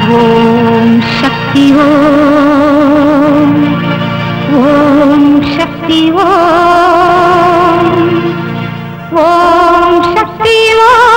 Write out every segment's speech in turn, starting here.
ஓம் சக்தி ஓம் ஓம் சக்தி ஓம் ஓம் சக்தி ஓம்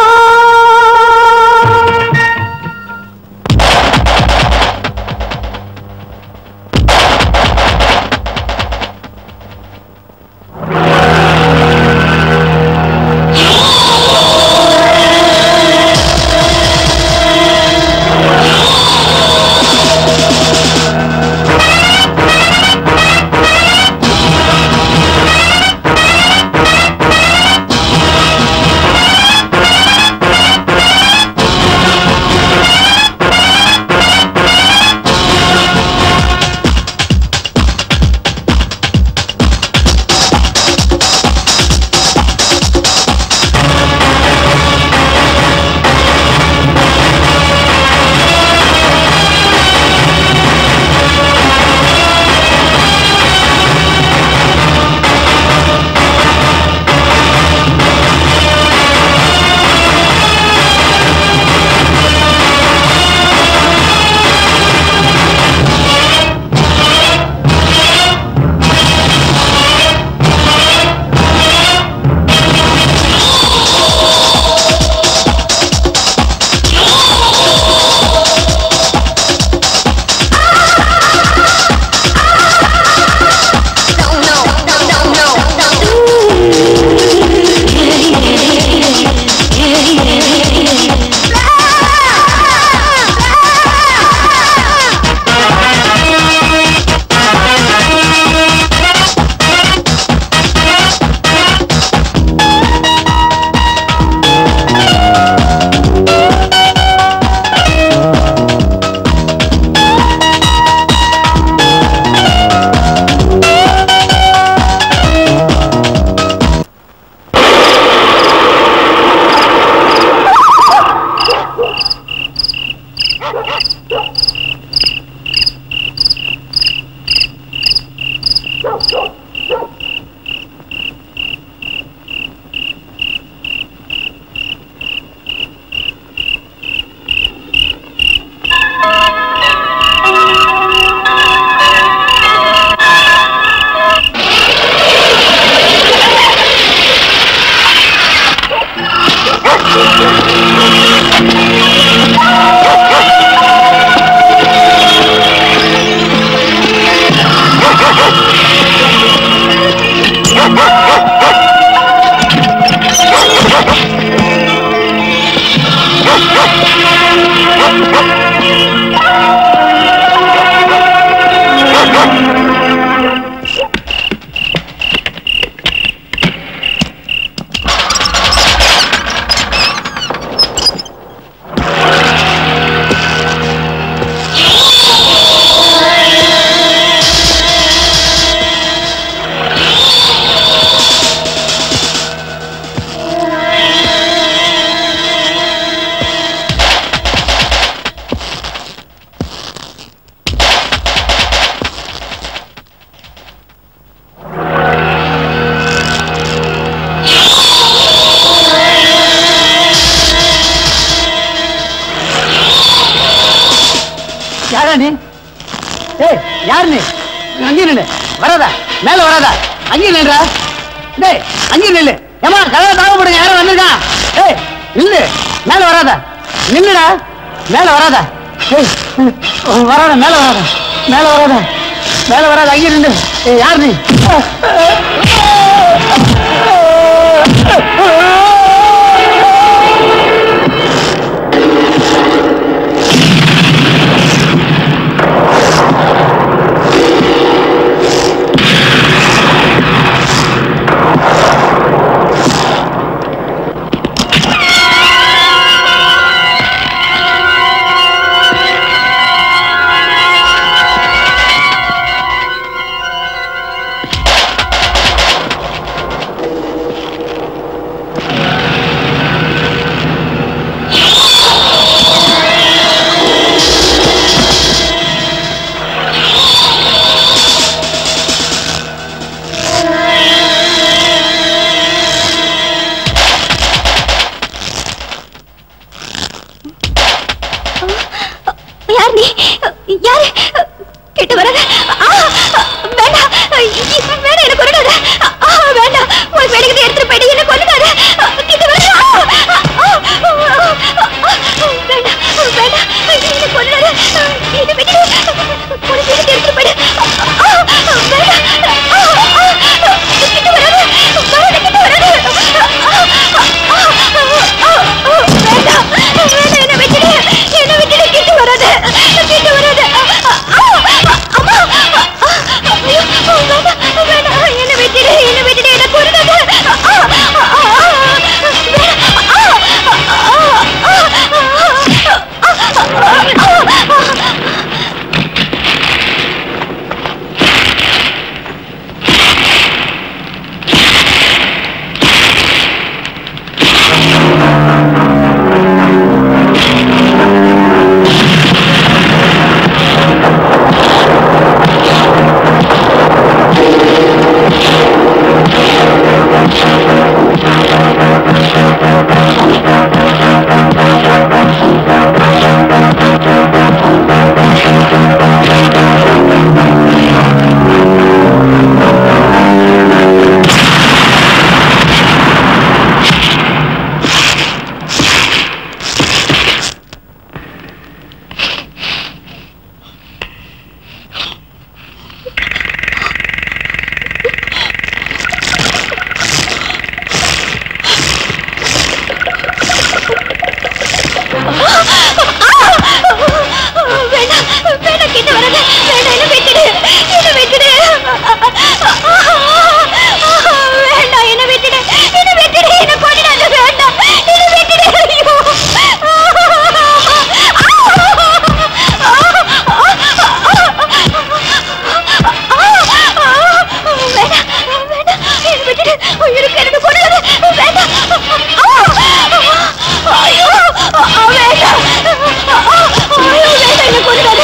யாரா நீ ஏய் யார் நீ அங்கே நில்லு வராதா மேல வராதா அங்கே நின்றா டேய் அங்கே நில்லு ஏமா கதவை தாங்க போடுங்க யாரும் வந்திருக்கா ஏய் நில்லு மேல வராதா நில்லுடா மேல வராதா ஏய் வராதா மேல வராதா மேல வராதா மேல வராதா அங்கே நில்லு ஏய் யார் நீ நீ யாரு கிட்ட வராத ஆ, வேண்டாம் வேண்டாம் என்ன கொல்லாத ஆ, வேண்டாம் உனக்கு வேலைக்கு எடுத்துட்டு போயிடு என்ன கொல்லாத கிட்ட வராத ஆ, ஆ, ஆ, வேண்டாம் வேண்டாம் என்ன கொல்லாத என்ன விட்டு உனக்கு வேலைக்கு எடுத்துட்டு போயிடு ஆ, ஆ, வேண்டாம் ஆ, ஆ, கிட்ட வராத வராத கிட்ட வராத ஆ, ஆ, ஆ, ஆ, ஆ, வேண்டாம் வேண்டாம் என்ன விட்டுடு என்ன விட்டுடு கிட்ட வராத கிட்ட வராத ஆ, ஆ, அம்மா ஐயோ, வேண்டாம் வேண்டாம் என்ன விட்டுடு என்ன விட்டுடு என்ன கொல்லாத ஆ, ஆ, ஆ, வேண்டாம் வேண்டாம் கிட்ட வராத வேண்டாம் என்ன விட்டுடு என்ன விட்டுடு வேண்டாம் என்ன விட்டுடு என்ன விட்டுடு என்ன கொண்டாத வேண்டாம் என்ன விட்டுடு ஐயோ வேண்டாம் வேண்டாம் என்ன விட்டுடு உயிருக்கு எனக்கு கொண்டாத வேண்டாம் ஐயோ வேண்டாம் ஐயோ வேண்டாம் என்ன கொண்டாத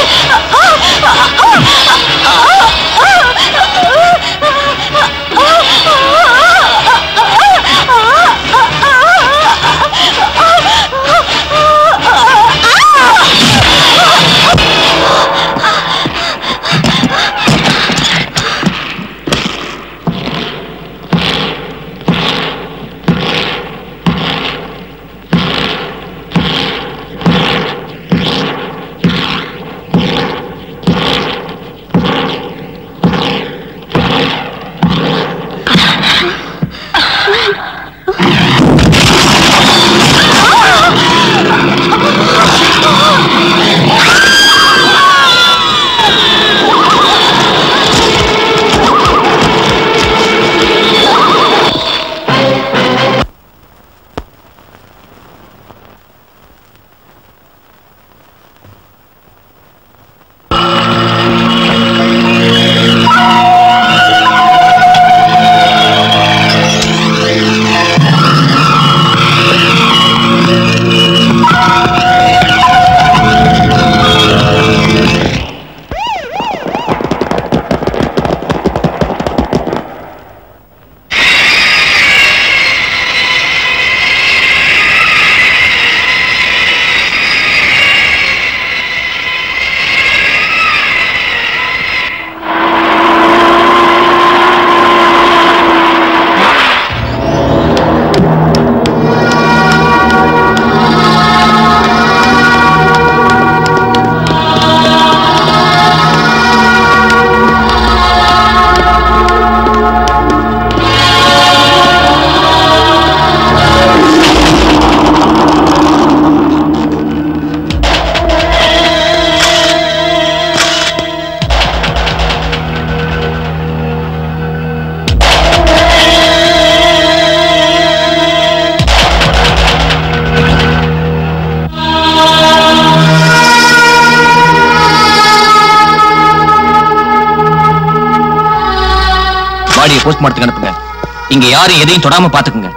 பாடியை போஸ்ட்மார்ட்டத்துக்கு அனுப்புங்க இங்க யாரும் எதையும் தொடாம பாத்துக்குங்க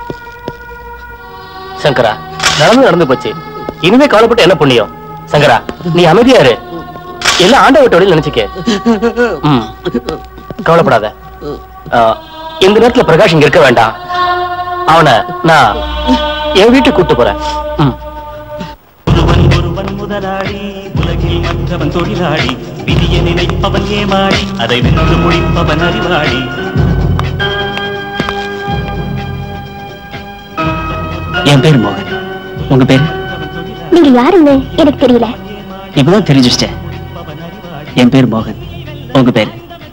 சங்கரா நடந்து நடந்து போச்சு இனிமே கவலைப்பட்டு என்ன புண்ணியம் சங்கரா நீ அமைதியா இரு எல்லாம் ஆண்ட விட்டோட நினைச்சுக்க ம். கவலைப்படாத ஆ, இந்த நேரத்துல பிரகாஷ் இங்க இருக்க வேண்டாம் அவனை நான் என் வீட்டுக்கு கூட்டு போறேன் ம். ஒருவன் ஒருவன் முதலாளி உலகில் தொழில் மற்றவன் தொழிலாளி விதியை நினைப்பவன் ஏமாளி அதை வென்று முடிப்பவன் அறிவாளி என் பேர் மோகன் உங்க பேரு நீங்க யாருன்னு எனக்கு தெரியல இப்பதான் தெரிஞ்சிச்சிட்டேன் என் பேர் மோகன் உங்க பேரு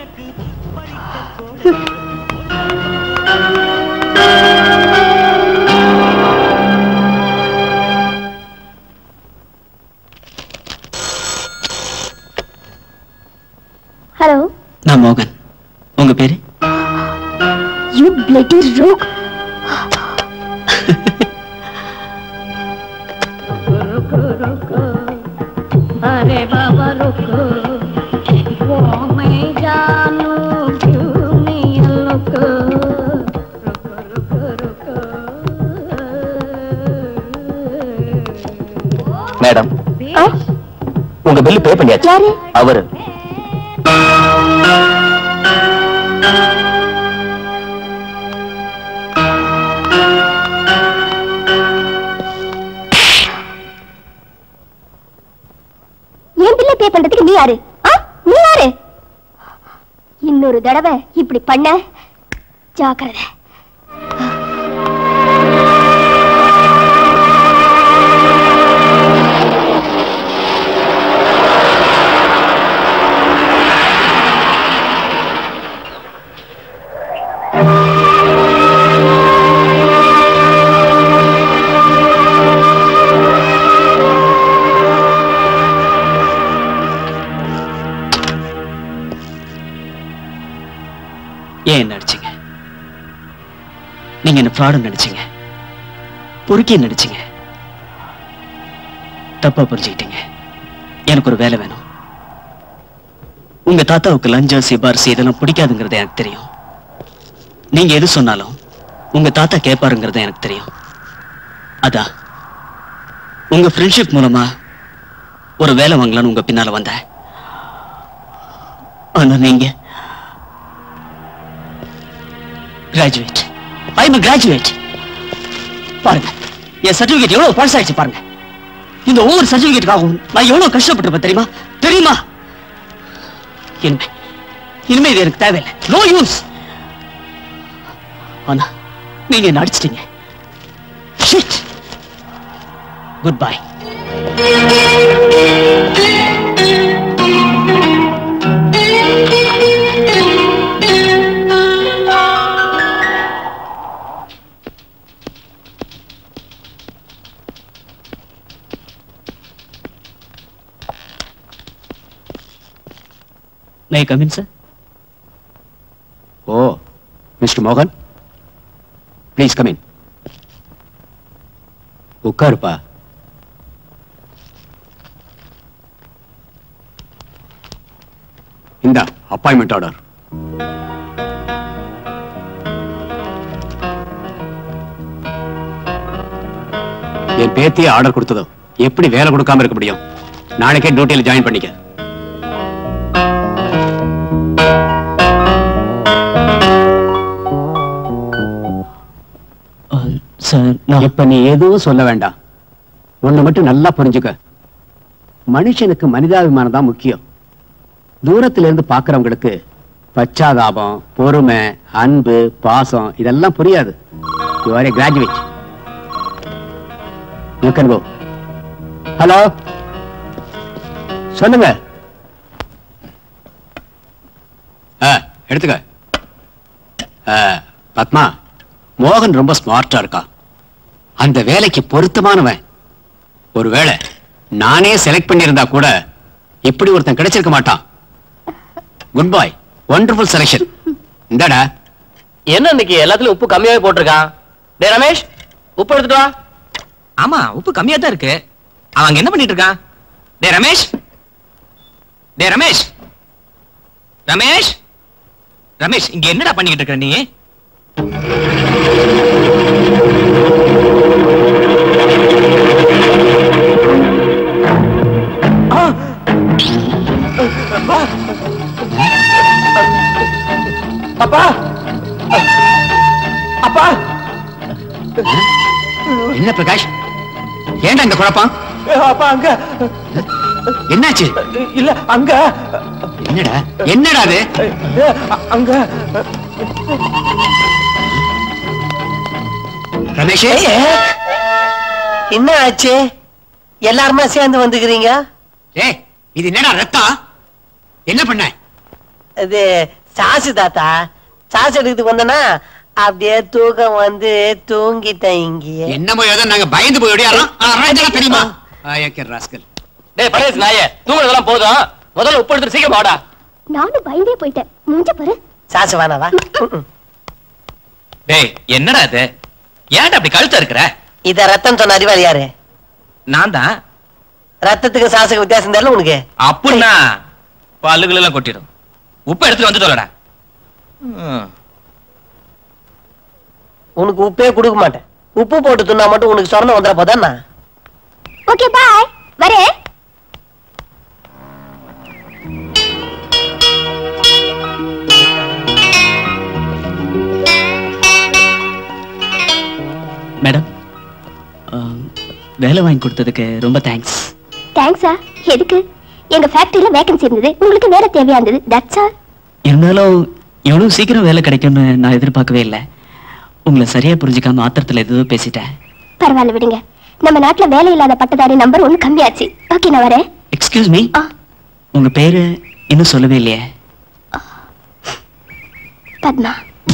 ஹலோ நான் மோகன் உங்க பேரு யூ பிளட்டி ரோக் अरे बाबा रुको वो मैं जानू क्यों नहीं रुको रुको रुको रुको மேடம் உங்க பில்லு பே பண்ணியாச்சு யாரு அவரு என் பில்ல பே பண்றதுக்கு நீ யாரு ஆ? நீ யாரு இன்னொரு தடவை இப்படி பண்ண ஜாக்கிரதை ஏன் என்ன நடிச்சீங்க நீங்க என்ன ஃப்ராடு நடிச்சீங்க பொறுக்கி நடிச்சீங்க தப்பா புரிஞ்சுக்கிட்டீங்க எனக்கு ஒரு வேலை வேணும் உங்க தாத்தாவுக்கு லஞ்சம் சிபாரிசு இதெல்லாம் பிடிக்காதுங்கிறது எனக்கு தெரியும் நீங்க எது சொன்னாலும் உங்க தாத்தா கேட்பாருங்கிறது எனக்கு தெரியும் அதான் உங்க ஃப்ரெண்ட்ஷிப் மூலமா ஒரு வேலை வாங்கலாம்னு உங்க பின்னால வந்தேன் ஆனா நீங்க கிராஜுவேட் ஐ எம் கிராஜுவேட் பாருங்க என் சர்டிபிகேட் எவ்வளவு பழசாயிடுச்சு பாருங்க இந்த ஒவ்வொரு சர்டிபிகேட்டுக்காகவும் நான் எவ்வளவு கஷ்டப்பட்டிருப்பேன் தெரியுமா தெரியுமா இனிமே இனிமே இது எனக்கு தேவையில்லை நோ யூஸ் ஆனா நீங்க என்ன அடிச்சிட்டீங்க good bye may come in sir oh mister மோகன் ப்ளீஸ் கம் இன் உட்காருப்பா இந்த அப்பாயின்மெண்ட் ஆர்டர் என் பேத்தியே ஆர்டர் கொடுத்ததோ எப்படி வேலை கொடுக்காம இருக்க முடியும் நாளைக்கே டியூட்டியில் ஜாயின் பண்ணிக்க சார் நான் இப்ப நீ எதுவும் சொல்ல வேண்டாம் ஒண்ணு மட்டும் நல்லா புரிஞ்சுக்க மனுஷனுக்கு மனிதாபிமானம் தான் முக்கியம் தூரத்துல இருந்து பாக்குறவங்களுக்கு பச்சாதாபம் பொறுமை அன்பு பாசம் இதெல்லாம் புரியாது you are a graduate you can go hello சொல்லுங்க ஆ, எடுத்துக்க ஆ, பத்மா மோகன் ரொம்ப ஸ்மார்ட்டா இருக்கான் அந்த வேலைக்கு பொருத்தமானவன் ஒருவேளை நானே செலக்ட் பண்ணியிருந்தா கூட இப்படி ஒருத்தன் கிடைச்சிருக்க மாட்டான் குட் பாய் ஒண்டர்ஃபுல் செலக்ஷன் இந்தாடா என்ன இன்னைக்கு எல்லாத்துலயும் உப்பு கம்மியாவே போட்டிருக்கான் டே ரமேஷ் உப்பு எடுத்துட்டு வா ஆமா உப்பு கம்மியா தான் இருக்கு அவன் அங்க என்ன பண்ணிட்டு இருக்கான் டே ரமேஷ் டே ரமேஷ் ரமேஷ் ரமேஷ் இங்க என்னடா பண்ணிக்கிட்டு இருக்க நீ அப்பா அப்பா என்ன பிரகாஷ் ஏன்டா இந்த குழப்பம் அப்பா அங்க என்னாச்சு இல்ல அங்க என்னடா என்னடா அது அங்க ரமேஷ் என்ன ஆச்சு எல்லாருமே சேர்ந்து வந்துக்கிறீங்க ஏய் இது என்னடா ரத்தம் என்ன பண்ண இது சாசு தாத்தா சாசு எடுக்கிறதுக்கு வந்தனா அப்படியே தூக்கம் வந்து தூங்கிட்டேன் இங்கேயே என்னமோ ஏதோ நாங்க பயந்து போய் ஓடியாரோம் இதெல்லாம் தெரியுமா ஆயக்கர் ராஸ்கல் டேய் பரேஸ் நாயே தூங்குறதெல்லாம் போதும் முதல்ல உப்பு எடுத்து சீக்கிரம் வாடா நானும் பயந்தே போயிட்டேன் மூஞ்ச பாரு சாசு வேணாவா ம்ம். டேய் என்னடா இது ஏன்டா அப்படி கழுத்த இருக்கிற இத ரத்தம் சொன்ன அறிவாளி யாரு நான் தான் ரத்தத்துக்கு சாசுக்கு வித்தியாசம் தெரியல உனக்கு அப்படின்னா பல்லுகள் எல்லாம் கொட்டிடும் உப்பு எடுத்துட்டு வந்து சொல்லடா உனக்கு உப்பே கொடுக்க மாட்டேன் உப்பு போட்டு தின்னா மட்டும் உனக்கு சொரணம் வந்துட போதான்னா ஓகே பாய் வரேன் மேடம் வேலை வாங்கி கொடுத்ததுக்கு ரொம்ப தேங்க்ஸ் தேங்க்ஸா எதுக்கு எங்க ஃபேக்டரியில வேகன்சி இருந்தது உங்களுக்கு வேலை தேவையா இருந்தது தட்ஸ் ஆல் இருந்தாலும் எவ்வளவு சீக்கிரம் வேலை கிடைக்கும்னு நான் எதிர்பார்க்கவே இல்லை உங்களை சரியா புரிஞ்சுக்காம ஆத்திரத்துல எதுவும் பேசிட்டேன் பரவாயில்ல விடுங்க நம்ம நாட்டுல வேலை இல்லாத பட்டதாரி நம்பர் ஒன்னு கம்மியாச்சு ஓகே நான் வரேன் எக்ஸ்கியூஸ் மீ ஆ. உங்க பேரு இன்னும் சொல்லவே இல்லையே Padma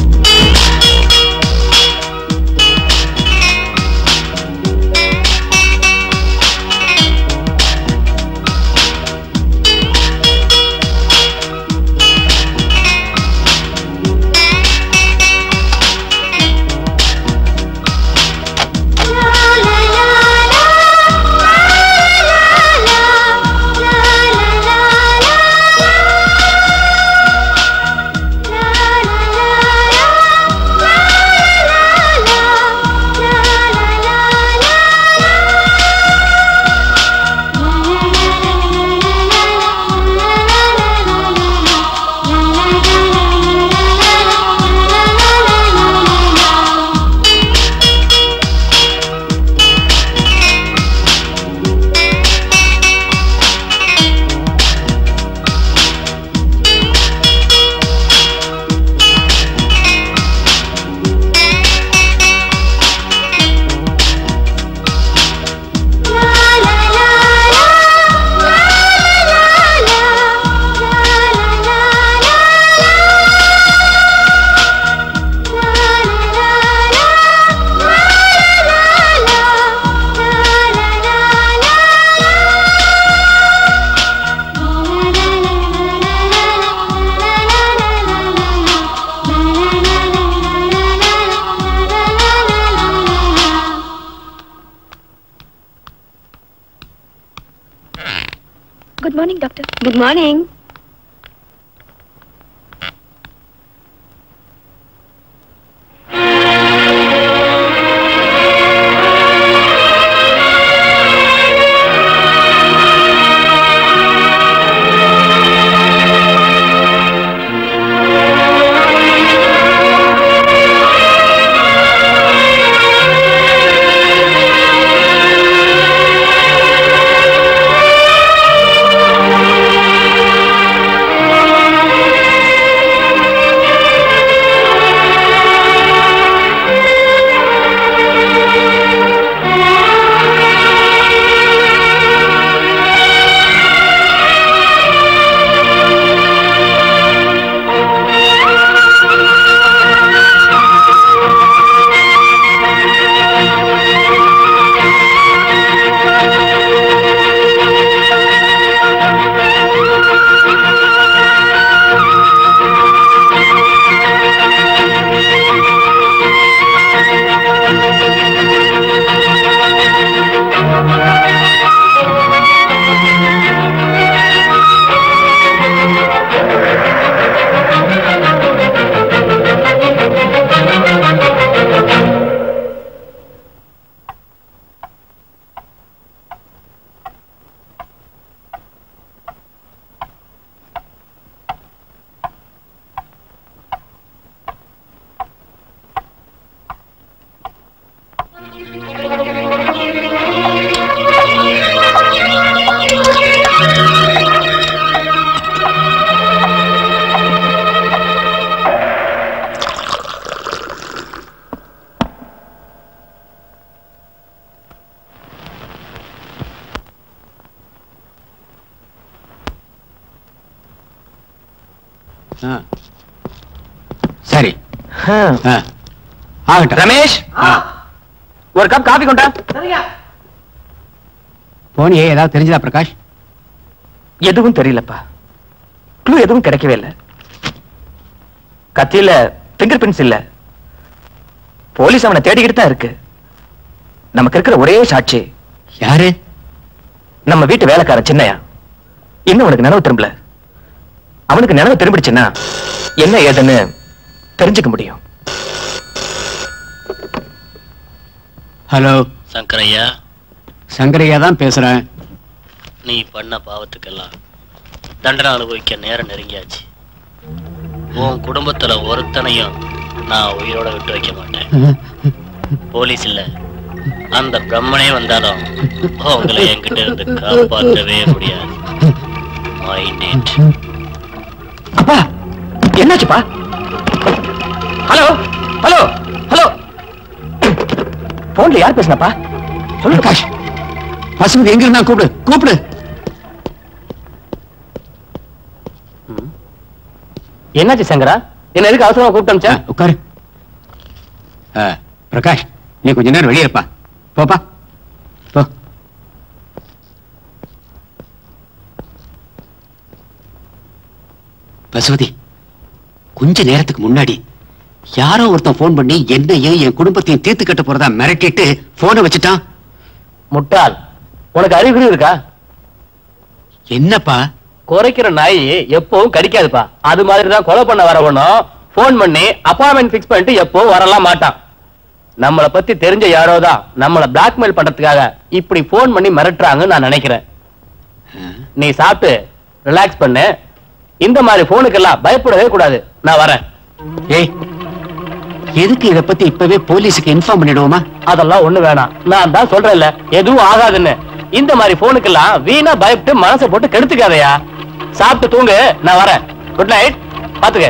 good morning doctor good morning ஆ. சரி ஆ. ஆகட்டும் ரமேஷ் ஒரு கப் காபி கொண்டா போனியே ஏதாவது தெரிஞ்சதா பிரகாஷ் எதுவும் தெரியலப்பா க்ளூ எதுவும் கிடைக்கவே இல்ல கத்தியில பிங்கர் பிரிண்ட்ஸ் இல்ல போலீஸ் அவனை தேடிக்கிட்டு தான் இருக்கு நமக்கு இருக்கிற ஒரே சாட்சி யாரு நம்ம வீட்டு வேலைக்காரன் சின்னையா இன்னும் அவனுக்கு நினைவு திரும்பல அவனுக்கு நினைவு திரும்பிடுச்சுன்னா என்ன ஏதுன்னு தெரிஞ்சுக்க முடியும் ஹலோ சங்கரையா சங்கரையா தான் பேசுறேன் நீ பண்ண பாவத்துக்கெல்லாம் தண்டனை அனுபவிக்க நேரம் நெருங்கியாச்சு உன் குடும்பத்துல ஒருத்தனையும் நான் உயிரோட விட்டு வைக்க மாட்டேன் போலீஸ் இல்ல அந்த பிரம்மனே வந்தாலும் உங்களை என்கிட்ட இருந்து காப்பாற்றவே முடியாது மைண்ட் இட் அப்பா என்னாச்சுப்பா ஹலோ ஹலோ ஹலோ போன்ல யார் பேசுனப்பா சொல்லு பிரகாஷ் பசுமதி எங்க இருந்தா கூப்பிடு கூப்பிடு என்னாச்சு சங்கரா என்ன எதுக்கு அவசரமா கூப்பிட்டு ஆ, அனுப்பிச்ச? உட்காரு ஆ, பிரகாஷ் நீ கொஞ்ச நேரம் வெளியே இருப்பா போப்பா போ பசுவதி கொஞ்ச நேரத்துக்கு முன்னாடி யாரோ ஒருத்தன் ஃபோன் பண்ணி என்னையும் என் குடும்பத்தையும் தீர்த்து கட்ட போறதா மிரட்டிட்டு போனை வச்சுட்டான் முட்டாள் உனக்கு அறிகுறி இருக்கா என்னப்பா குறைக்கிற நாய் எப்பவும் கடிக்காதுப்பா அது மாதிரி தான் கொலை பண்ண வரவனும் ஃபோன் பண்ணி அப்பாயின்மெண்ட் ஃபிக்ஸ் பண்ணிட்டு எப்பவும் வரலாம் மாட்டான் நம்மள பத்தி தெரிஞ்ச யாரோ தான் நம்மள பிளாக்மெயில் பண்றதுக்காக இப்படி ஃபோன் பண்ணி மிரட்டுறாங்கன்னு நான் நினைக்கிறேன் நீ சாப்பிட்டு ரிலாக்ஸ் பண்ணு இந்த மாதிரி போனுக்கெல்லாம் பயப்படவே கூடாது நான் வரேன் ஏய் எதுக்கு இத பத்தி இப்பவே போலீஸுக்கு இன்ஃபார்ம் பண்ணிடுவோமா அதெல்லாம் ஒண்ணு வேணாம் நான் தான் சொல்றேன்ல எதுவும் ஆகாதுன்னு இந்த மாதிரி போனுக்கெல்லாம் வீணா பயப்பட்டு மனசை போட்டு கெடுத்துக்காதயா சாப்பிட்டு தூங்கு நான் வரேன் குட் நைட் பாத்துக்க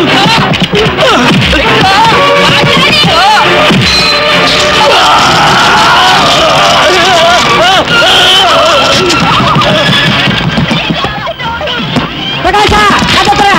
பிரகாஷா காப்பாத்துறா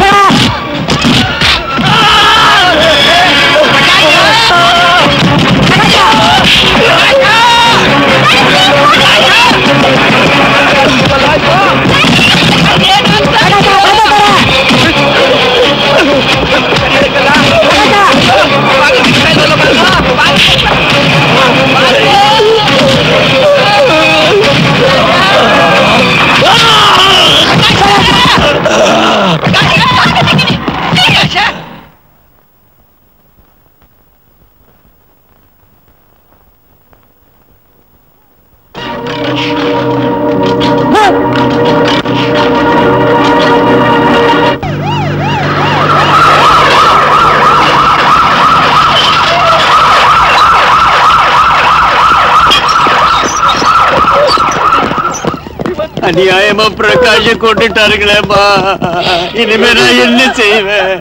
அநியாயமா பிரகாஷ கொண்டுட்டாருங்களேம்மா இனிமே நான் என்ன செய்வேன்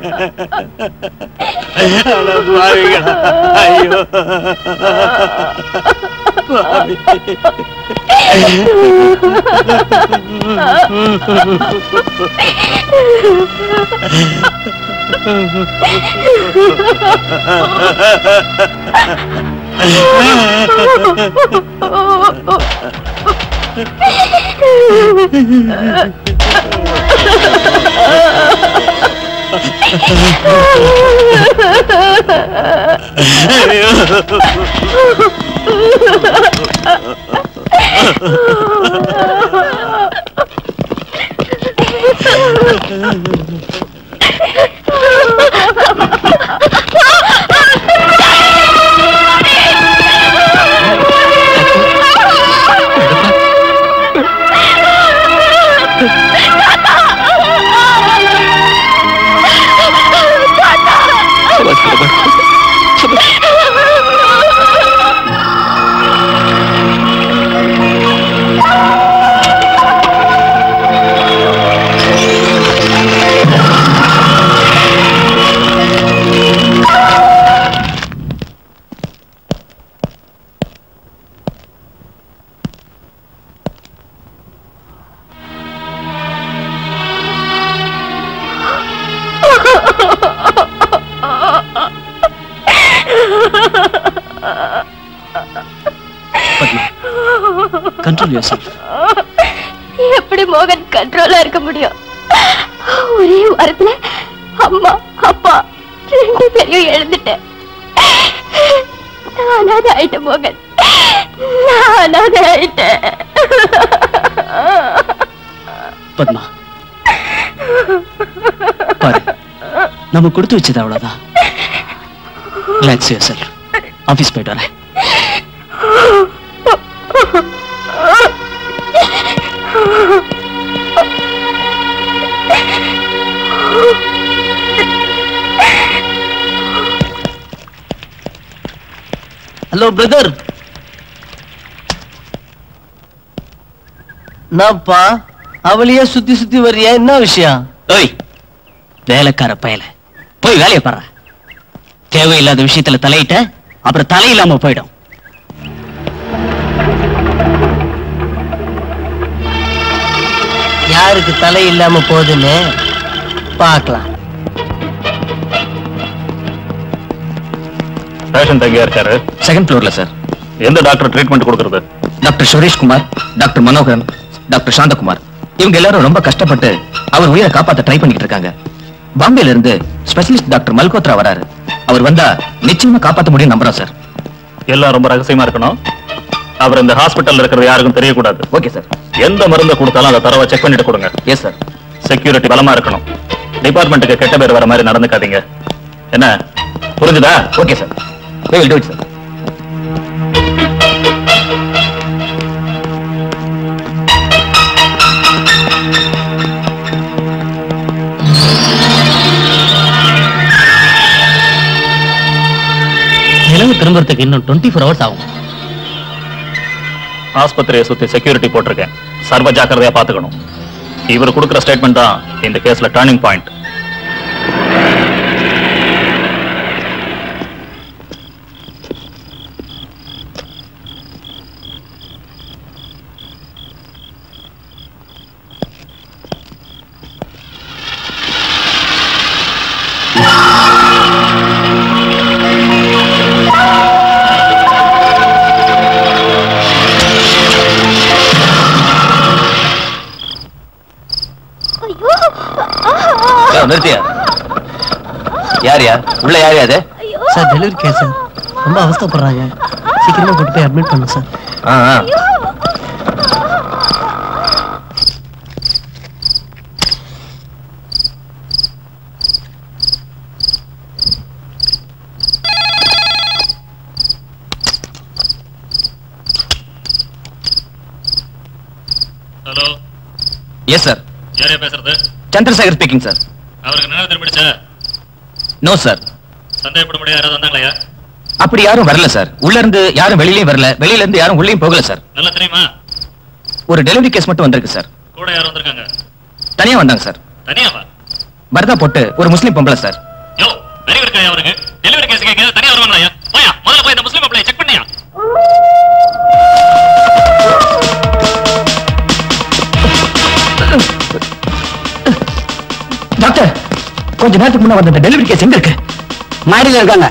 அட பாவிகளா, ஐயோ பாவி. கண்ட்ரோல் யோர் செல்ஃப் எப்படி மோகன் கண்ட்ரோலா இருக்க முடியும் ஒரே வாரத்துல அம்மா அப்பா ரெண்டு பேரையும் எழுந்துட்டேன் நான் அனாதை ஆயிட்டேன் மோகன் நான் அனாதை ஆயிட்டேன் பத்மா பாரு நம்ம கொடுத்து வச்சது அவ்வளவுதான் ரிலாக்ஸ் யூர் செல்ஃப் ஆஃபீஸ் போயிட்டு வரேன் ஹலோ பிரதர் என்னப்பா அவளையே சுத்தி சுத்தி வர்றியா என்ன விஷயம் ஓய் வேலைக்கார பயல போய் வேலையை பாரு தேவையில்லாத விஷயத்துல தலையிட்ட அப்புறம் தலையில்லாம போயிடும் யாருக்கு தலை இல்லாம போகுதுன்னு பார்க்கலாம் பேஷண்ட் எங்கேயா இருக்காரு செகண்ட் ஃப்ளோர்ல சார் எந்த டாக்டர் ட்ரீட்மெண்ட் கொடுக்கறது doctor Suresh Kumar doctor Manoharan doctor Shanthakumar இவங்க எல்லாரும் ரொம்ப கஷ்டப்பட்டு அவர் உயிரை காப்பாத்த ட்ரை பண்ணிட்டு இருக்காங்க பாம்பேல இருந்து ஸ்பெஷலிஸ்ட் டாக்டர் மல்கோத்ரா வராரு அவர் வந்தா நிச்சயமா காப்பாத்த முடியும் நம்புறோம் சார் எல்லாம் ரொம்ப ரகசியமா இருக்கணும் அவர் இந்த ஹாஸ்பிட்டல்ல இருக்கிறது யாருக்கும் தெரியக்கூடாது ஓகே சார் எந்த மருந்தை கொடுத்தாலும் அதை தரவா செக் பண்ணிட்டு கொடுங்க எஸ் சார் செக்யூரிட்டி பலமா இருக்கணும் டிபார்ட்மெண்ட்டுக்கு கெட்ட பேர் வர மாதிரி நடந்துக்காதீங்க என்ன புரிஞ்சுதா okay sir we will do it sir நிலவு திரும்புறதுக்கு இன்னும் டுவெண்ட்டி ஃபோர் ஹவர்ஸ் ஆகும் ஆஸ்பத்திரியை சுத்தி செக்யூரிட்டி போட்டிருக்கேன் சர்வ ஜாக்கிரதையா பாத்துக்கணும் இவர் கொடுக்குற ஸ்டேட்மெண்ட் தான் இந்த கேஸ்ல டர்னிங் பாயிண்ட் யோ, நிறுத்தியா யார் யா உள்ள யார் அது சார் டெலிவரி கேஸ் சார் ரொம்ப அவஸ்தைப்படுறாங்க சீக்கிரமா கூட்டு போய் அட்மிட் பண்ணு சார் ஆ ஆ. ஹலோ எஸ் சார் யாரையா பேசுறது சந்திரசேகர் ஸ்பீக்கிங் சார் அவருக்கு நினைவு திரும்பிடுச்சா நோ சார் சந்தேகப்பட முடியாது யாராவது வந்தாங்களா அப்படி யாரும் வரல சார் உள்ள இருந்து யாரும் வெளியிலயும் வரல வெளியில இருந்து யாரும் உள்ளேயும் போகல சார் நல்லா தெரியுமா ஒரு டெலிவரி கேஸ் மட்டும் வந்திருக்கு சார் கூட யாரும் வந்திருக்காங்க தனியா வந்தாங்க சார் தனியாவா பரதா போட்டு ஒரு முஸ்லீம் பொம்பளை சார் யோ வெரி இருக்கா அவருக்கு டெலிவரி கேஸ் கேட்க தனியா வருவாங்களா போயா முதல்ல போய் இந்த முஸ்லீம் அப்ளை செக் பண்ணியா டாக்டர் கொஞ்ச நேரத்துக்கு முன்ன வந்த டெலிவரி கேஸ் எங்க இருக்கு மாடியில இருக்காங்க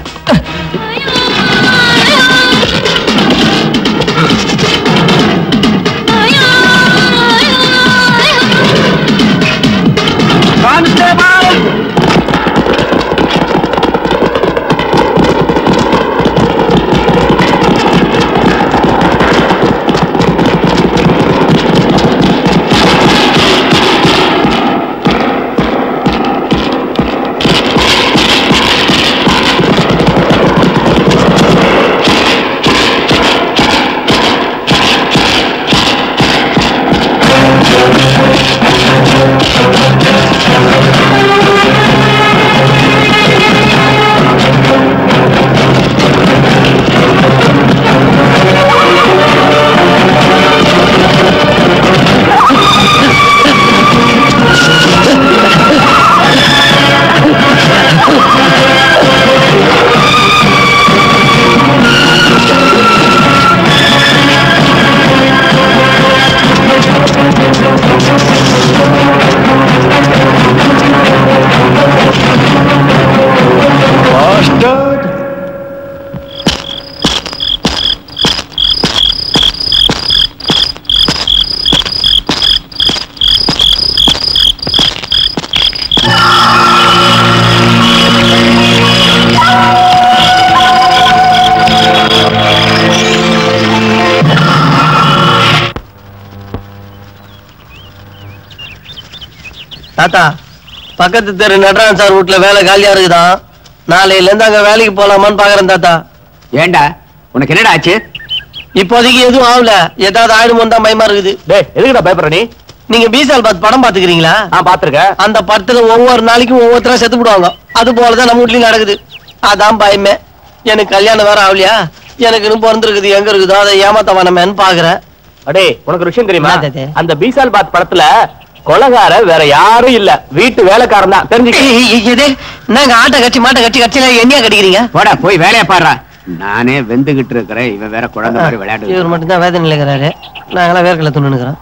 தாத்தா பக்கத்து தெரு நடராஜன் சார் வீட்டுல வேலை காலியா இருக்குதான் நாளையில இருந்து அங்க வேலைக்கு போலாமான்னு பாக்குறேன் தாத்தா ஏண்டா உனக்கு என்னடா ஆச்சு இப்போதைக்கு எதுவும் ஆகல ஏதாவது ஆயிடுமோ தான் பயமா இருக்குது டேய் எதுக்குடா பயப்படுற நீ நீங்க பீசால் பார்த்து படம் பாத்துக்கிறீங்களா நான் பாத்திருக்கேன் அந்த படத்துல ஒவ்வொரு நாளைக்கும் ஒவ்வொருத்தரா செத்து போடுவாங்க அது போலதான் நம்ம வீட்லயும் நடக்குது அதான் பயமே எனக்கு கல்யாணம் வேற ஆகலையா எனக்கு இன்னும் பிறந்திருக்குது எங்க இருக்குதோ அதை ஏமாத்த வேணாமேன்னு பாக்குறேன் அடே உனக்கு ஒரு விஷயம் தெரியுமா என்ன அது? அந்த பீசால் பாத் படத்துல கொலகார வேற யாரும் இல்ல வீட்டு வேலைக்காரன் தான் தெரிஞ்சுக்க எது நாங்க ஆட்டை கட்சி மாட்டை கட்சி கட்சியில எண்ணியா கட்டிக்கிறீங்க போடா போய் வேலையை பாடுறா நானே வெந்துகிட்டு இருக்கிறேன் இவன் வேற குழந்தை மாதிரி இவர் விளையாடு மட்டும்தான் வேதனை இருக்கிறாரு நாங்களாம் வேர்க்கல துணுக்கிறோம்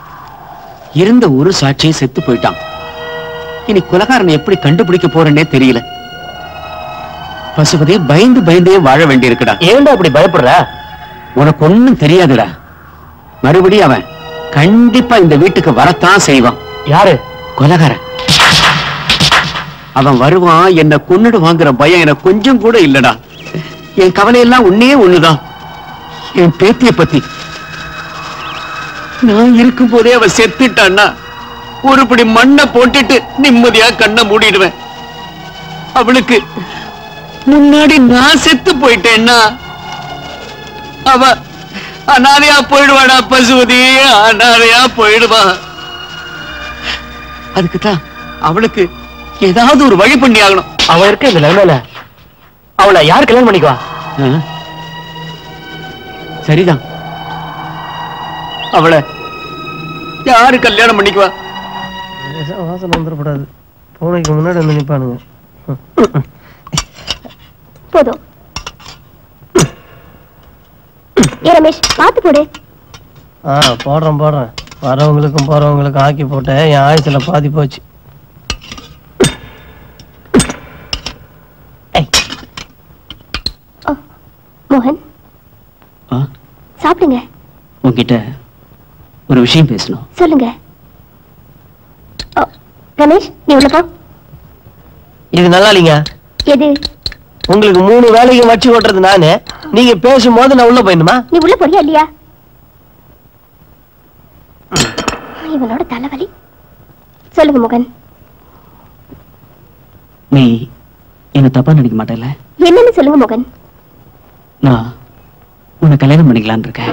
இருந்த ஒரு சாட்சியை செத்து போயிட்டான் இனி குலகாரனை எப்படி கண்டுபிடிக்க போறேன்னே தெரியல பசுபதே பயந்து பயந்தே வாழ வேண்டியிருக்குடா ஏன்டா இப்படி பயப்படுற உனக்கு ஒண்ணும் தெரியாதுடா மறுபடியும் அவன் கண்டிப்பா இந்த வீட்டுக்கு வரத்தான் செய்வான் யாரு கொலகாரன் அவன் வருவான் என்ன கொன்னுடு வாங்குற பயம் எனக்கு கொஞ்சம் கூட இல்லடா என் கவலை எல்லாம் ஒன்னே ஒண்ணுதான் என் பேத்திய பத்தி நான் இருக்கும் போதே அவ செத்துட்டான்னா ஒரு படி மண்ணை போட்டுட்டு நிம்மதியா கண்ணை மூடிடுவேன் அவளுக்கு முன்னாடி நான் செத்து போயிட்டேன்னா அவ அனாதையா போயிடுவாடா பசுவதி அனாதையா போயிடுவா அதுக்குதான் அவளுக்கு ஏதாவது ஒரு வழி பண்ணி ஆகணும் அவ இருக்க இந்த நிலைமையில அவளை யார் கல்யாணம் பண்ணிக்குவா ஆ? சரிதான் அவளை யாரு கல்யாணம் பண்ணிக்குவா வாசனை வந்துடக்கூடாது பூனைக்கு முன்னாடி வந்து நிப்பானுங்க போதும் ஏ ரமேஷ் பார்த்து போடு ஆ போடுறேன் போடுறேன் வரவங்களுக்கும் போறவங்களுக்கும் ஆக்கி போட்டேன் என் ஆயுசுல பாதி போச்சு மோகன் ஆ சாப்பிடுங்க உன்கிட்ட ஒரு விஷயம் பேசணும் சொல்லுங்க ஓ, ரமேஷ் நீ உள்ள போ இது நல்லா இல்லைங்க எது உங்களுக்கு மூணு வேலைக்கு வச்சு ஓட்டுறது நானு நீங்க பேசும்போது நான் உள்ள போயிடணுமா நீ உள்ள போறியா இல்லையா இவனோட தலைவலி சொல்லுங்க மோகன் நீ என்ன தப்பா நினைக்க மாட்டேல என்னன்னு சொல்லுங்க மோகன் நான் உன்னை கல்யாணம் பண்ணிக்கலான்னு இருக்கேன்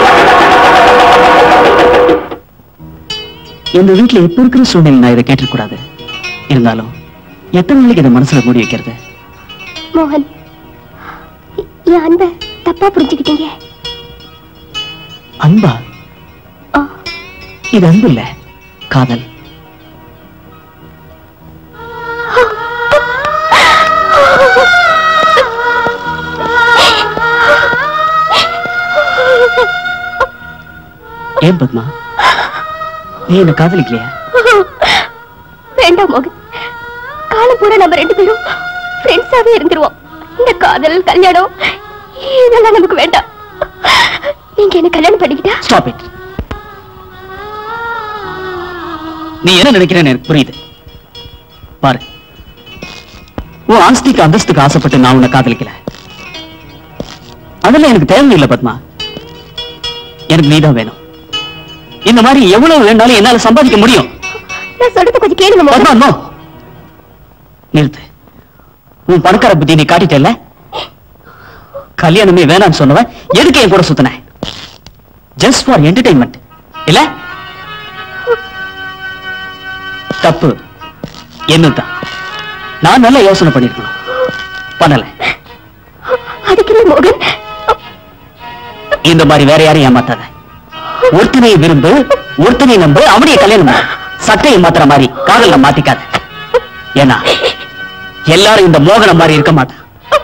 எங்க வீட்டுல எப்ப இருக்கிற சூழ்நிலை நான் இதை கேட்டிருக்கூடாது இருந்தாலும் எத்தனை நாளைக்கு இதை மனசுல மூடி வைக்கிறது மோகன் எ- என் அன்பை தப்பா புரிஞ்சுக்கிட்டீங்க அன்பா ஆ. இது அன்பு இல்ல காதல் ஏன் பத்மா நீ என்ன காதலிக்கலையா வேண்டாம் மோகன் காலம் பூரா நம்ம ரெண்டு பேரும் ஃப்ரெண்ட்ஸாவே இருந்துருவோம் இந்த காதல் கல்யாணம் இதெல்லாம் நமக்கு வேண்டாம் நீங்க என்ன கல்யாணம் பண்ணிக்கிட்டா ஸ்டாப் இட் நீ என்ன நினைக்கிறேன்னு எனக்கு புரியுது பாரு உன் ஆஸ்திக்கு அந்தஸ்துக்கு ஆசைப்பட்டு நான் உன்னை காதலிக்கல அதெல்லாம் எனக்கு தேவையில்லை பத்மா எனக்கு நீதான் வேணும் இந்த மாதிரி எவ்வளவு வேணாலும் என்னால சம்பாதிக்க முடியும் நான் சொல்றது கொஞ்சம் கேளுங்க மோகன் பத்மா no. நிறுத்து உன் பணக்கார புத்தி நீ காட்டிட்டல கல்யாணமே வேணாம்னு சொன்னவன் எதுக்கு என் கூட சுத்தின ஜஸ்ட் ஃபார் என்டர்டைன்மெண்ட் இல்ல தப்பு என்னதான் நான் நல்ல யோசனை பண்ணிருக்கணும் பண்ணல அதுக்கு இல்ல மோகன் இந்த மாதிரி வேற யாரையும் ஏமாத்தாத ஒருத்தனை விரும்பு ஒருத்தனை நம்பு அவனைய கல்யாணம் பண்ணு. சட்டையை மாத்துற மாதிரி காதல்ல மாத்திக்காத ஏன்னா எல்லாரும் இந்த மோகனம் மாதிரி இருக்க மாட்டான்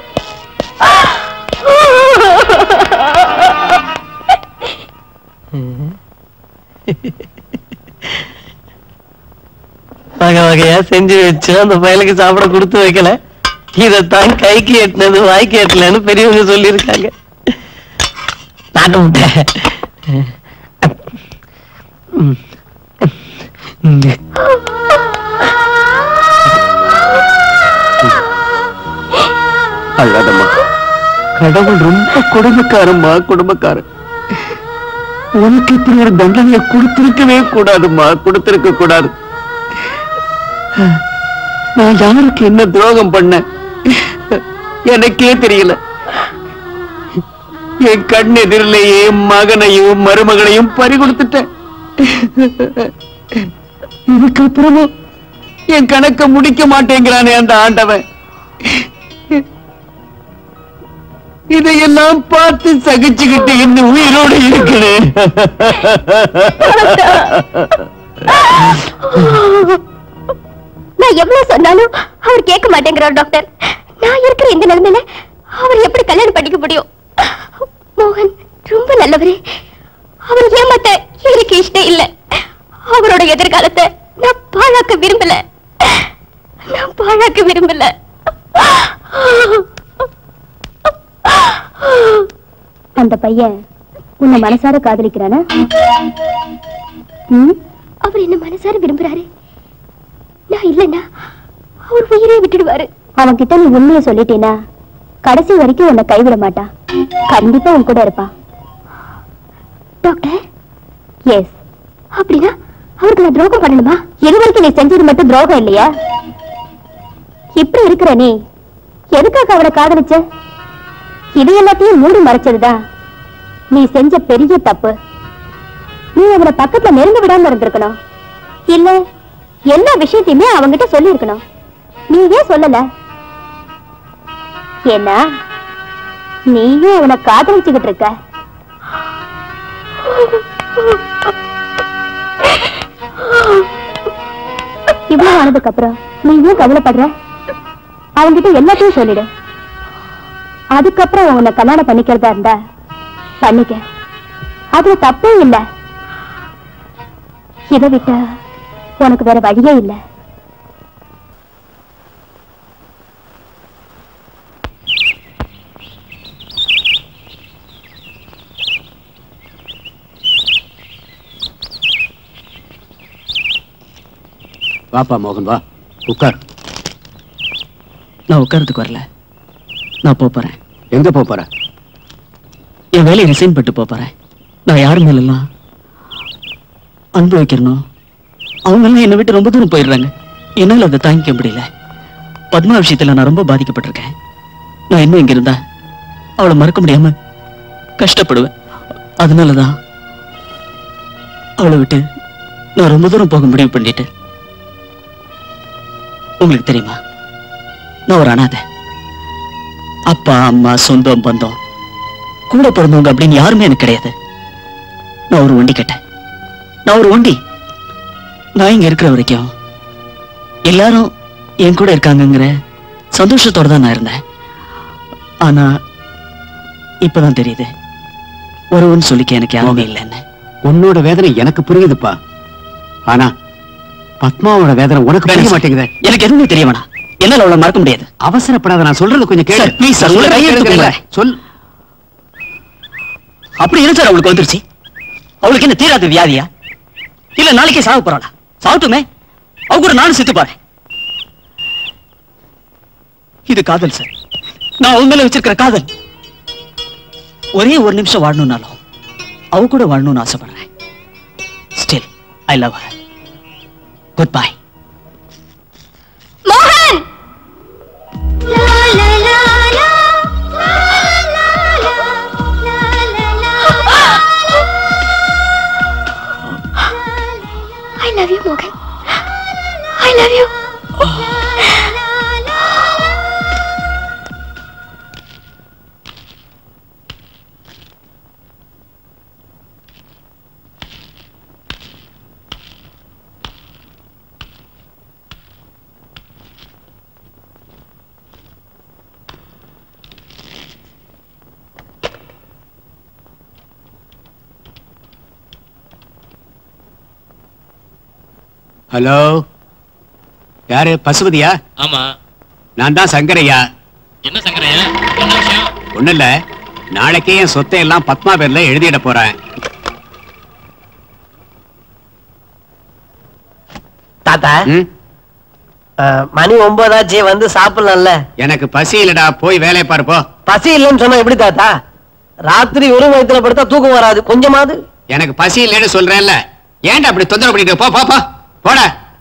வகை வகையா செஞ்சு வச்சு அந்த பயலுக்கு சாப்பிட கொடுத்து வைக்கல இதைத்தான் கைக்கு எட்டினது வாய்க்கு எட்டலன்னு பெரியவங்க சொல்லியிருக்காங்க நாட்டு முட்டை ம். ம். அழாதம்மா கடவுள் ரொம்ப கொடுமைக்காரம்மா கொடுமைக்காரன் உனக்கு இப்படி ஒரு தண்டனையை கொடுத்திருக்கவே கூடாதும்மா கொடுத்திருக்க கூடாது நான் யாருக்கு என்ன துரோகம் பண்ணேன் எனக்கே தெரியல என் கண் எதிரிலேயே மகனையும் மருமகனையும் பறி கொடுத்துட்டேன் இதுக்கப்புறமும் என் கணக்க முடிக்க மாட்டேங்கிறானே அந்த ஆண்டவன் இதையெல்லாம் பார்த்து சகிச்சுக்கிட்டு இந்த உயிரோடு இருக்கிறேன் நான் எவ்வளவு சொன்னாலும் அவர் கேட்க மாட்டேங்கிறார் டாக்டர் நான் இருக்கிற இந்த நிலைமையில அவர் எப்படி கல்யாணம் பண்ணிக்க முடியும் மோகன் ரொம்ப நல்லவரு அவர் ஏமாத்த எனக்கு இஷ்டம் இல்ல அவரோட எதிர்காலத்தை நான் பாழாக்க விரும்பல நான் பாழாக்க விரும்பல அந்த பையன் உன்னை மனசார காதலிக்கிறானா ம்? அவர் என்ன மனசார விரும்புறாரு நான் இல்லைன்னா அவர் உயிரை விட்டுடுவாரு அவன் கிட்ட நீ உண்மையை சொல்லிட்டேனா கடைசி வரைக்கும் உன்னை கைவிட மாட்டான் கண்டிப்பா உன் கூட இருப்பான் டாக்டர் எஸ் அப்படின்னா அவருக்கு நான் துரோகம் பண்ணணுமா இது வரைக்கும் நீ செஞ்சது மட்டும் துரோகம் இல்லையா இப்படி இருக்கிற நீ எதுக்காக அவனை காதலிச்ச இது எல்லாத்தையும் மூடி மறைச்சதுதான் நீ செஞ்ச பெரிய தப்பு நீ அவனை பக்கத்துல நெருங்க விடாம இருந்திருக்கணும் இல்ல எல்லா விஷயத்தையுமே அவங்கிட்ட சொல்லி இருக்கணும் நீ ஏன் சொல்லல ஏன்னா நீயும் அவனை காதலிச்சுக்கிட்டு இருக்க இவ்வளவு ஆனதுக்கு அப்புறம் நீ ஏன் கவலைப்படுற அவங்கிட்ட எல்லாத்தையும் சொல்லிடு அதுக்கப்புறம் உன்னை கல்யாணம் பண்ணிக்கிறதா இருந்தா பண்ணிக்க அதுல தப்பே இல்ல இதை விட்டா உனக்கு வேற வழியே இல்ல வாப்பா மோகன் வா உட்கார் நான் உட்கார்றதுக்கு வரல நான் போப் போறேன் எங்க போப் போற என் வேலையை ரிசைன் பண்ணிட்டு போப் போறேன் நான் யார் மேலெல்லாம் அன்பு வைக்கிறனோ அவங்க எல்லாம் என்னை விட்டு ரொம்ப தூரம் போயிடுறாங்க என்னால அதை தாங்கிக்க முடியல பத்மா விஷயத்துல நான் ரொம்ப பாதிக்கப்பட்டிருக்கேன் நான் இன்னும் இங்க இருந்தா அவளை மறக்க முடியாம கஷ்டப்படுவேன் அதனாலதான் அவளை விட்டு நான் ரொம்ப தூரம் போக முடிவு பண்ணிட்டேன் உங்களுக்கு தெரியுமா நான் ஒரு அனாதை அப்பா அம்மா சொந்தம் பந்தம் கூட பிறந்தவங்க அப்படின்னு யாருமே எனக்கு கிடையாது நான் ஒரு ஒண்டி கேட்டேன் நான் ஒரு ஒண்டி நான் இங்க இருக்கிற வரைக்கும் எல்லாரும் என் கூட இருக்காங்கங்கிற சந்தோஷத்தோட தான் நான் இருந்தேன் ஆனா இப்பதான் தெரியுது ஒருவன் சொல்லிக்க எனக்கு யாருமே இல்லைன்னு உன்னோட வேதனை எனக்கு புரியுதுப்பா ஆனா பத்மாவோட வேதனை உனக்கு புரிய மாட்டேங்குதே எனக்கு எதுவுமே தெரிய வேணாம் என்னால அவளை மறக்க முடியாது அவசரப்படாத நான் சொல்றது கொஞ்சம் கேளு சார், please சார், நான் உங்களை சொல்றதை கையெழுத்து கேளுங்க. கொடுங்க. சொல் அப்படி என்ன சார் அவளுக்கு வந்துருச்சு அவளுக்கு என்ன தீராத வியாதியா இல்ல நாளைக்கே சாக போறாளா சாகட்டுமே அவ கூட நானும் செத்து போறேன் இது காதல் சார் நான் அவன் மேல வச்சிருக்கிற காதல் ஒரே ஒரு நிமிஷம் வாழணும்னாலும் அவ கூட வாழணும்னு ஆசைப்படுறேன் still I love her good bye மோகன் I love you, Morgan. I love you. Hello யாரு பசுபதியா ஆமா நான் தான் சங்கரையா என்ன சங்கரையா என்ன விஷயம் ஒண்ணு இல்ல நாளைக்கே என் சொத்தை எல்லாம் பத்மா பேர்ல எழுதிட போறேன் தாத்தா ம்? அஹ், மணி ஒன்பதாச்சு வந்து சாப்பிடலாம்ல எனக்கு பசி இல்லடா போய் வேலையை பாரு போ பசி இல்லைன்னு சொன்னா எப்படி தாத்தா ராத்திரி ஒரு வயித்துல படுத்தா தூக்கம் வராது கொஞ்சமாவது எனக்கு பசி இல்லைன்னு சொல்றேன்ல ஏன்டா அப்படி தொந்தரவு பண்ணிட்டு போ போ போ போட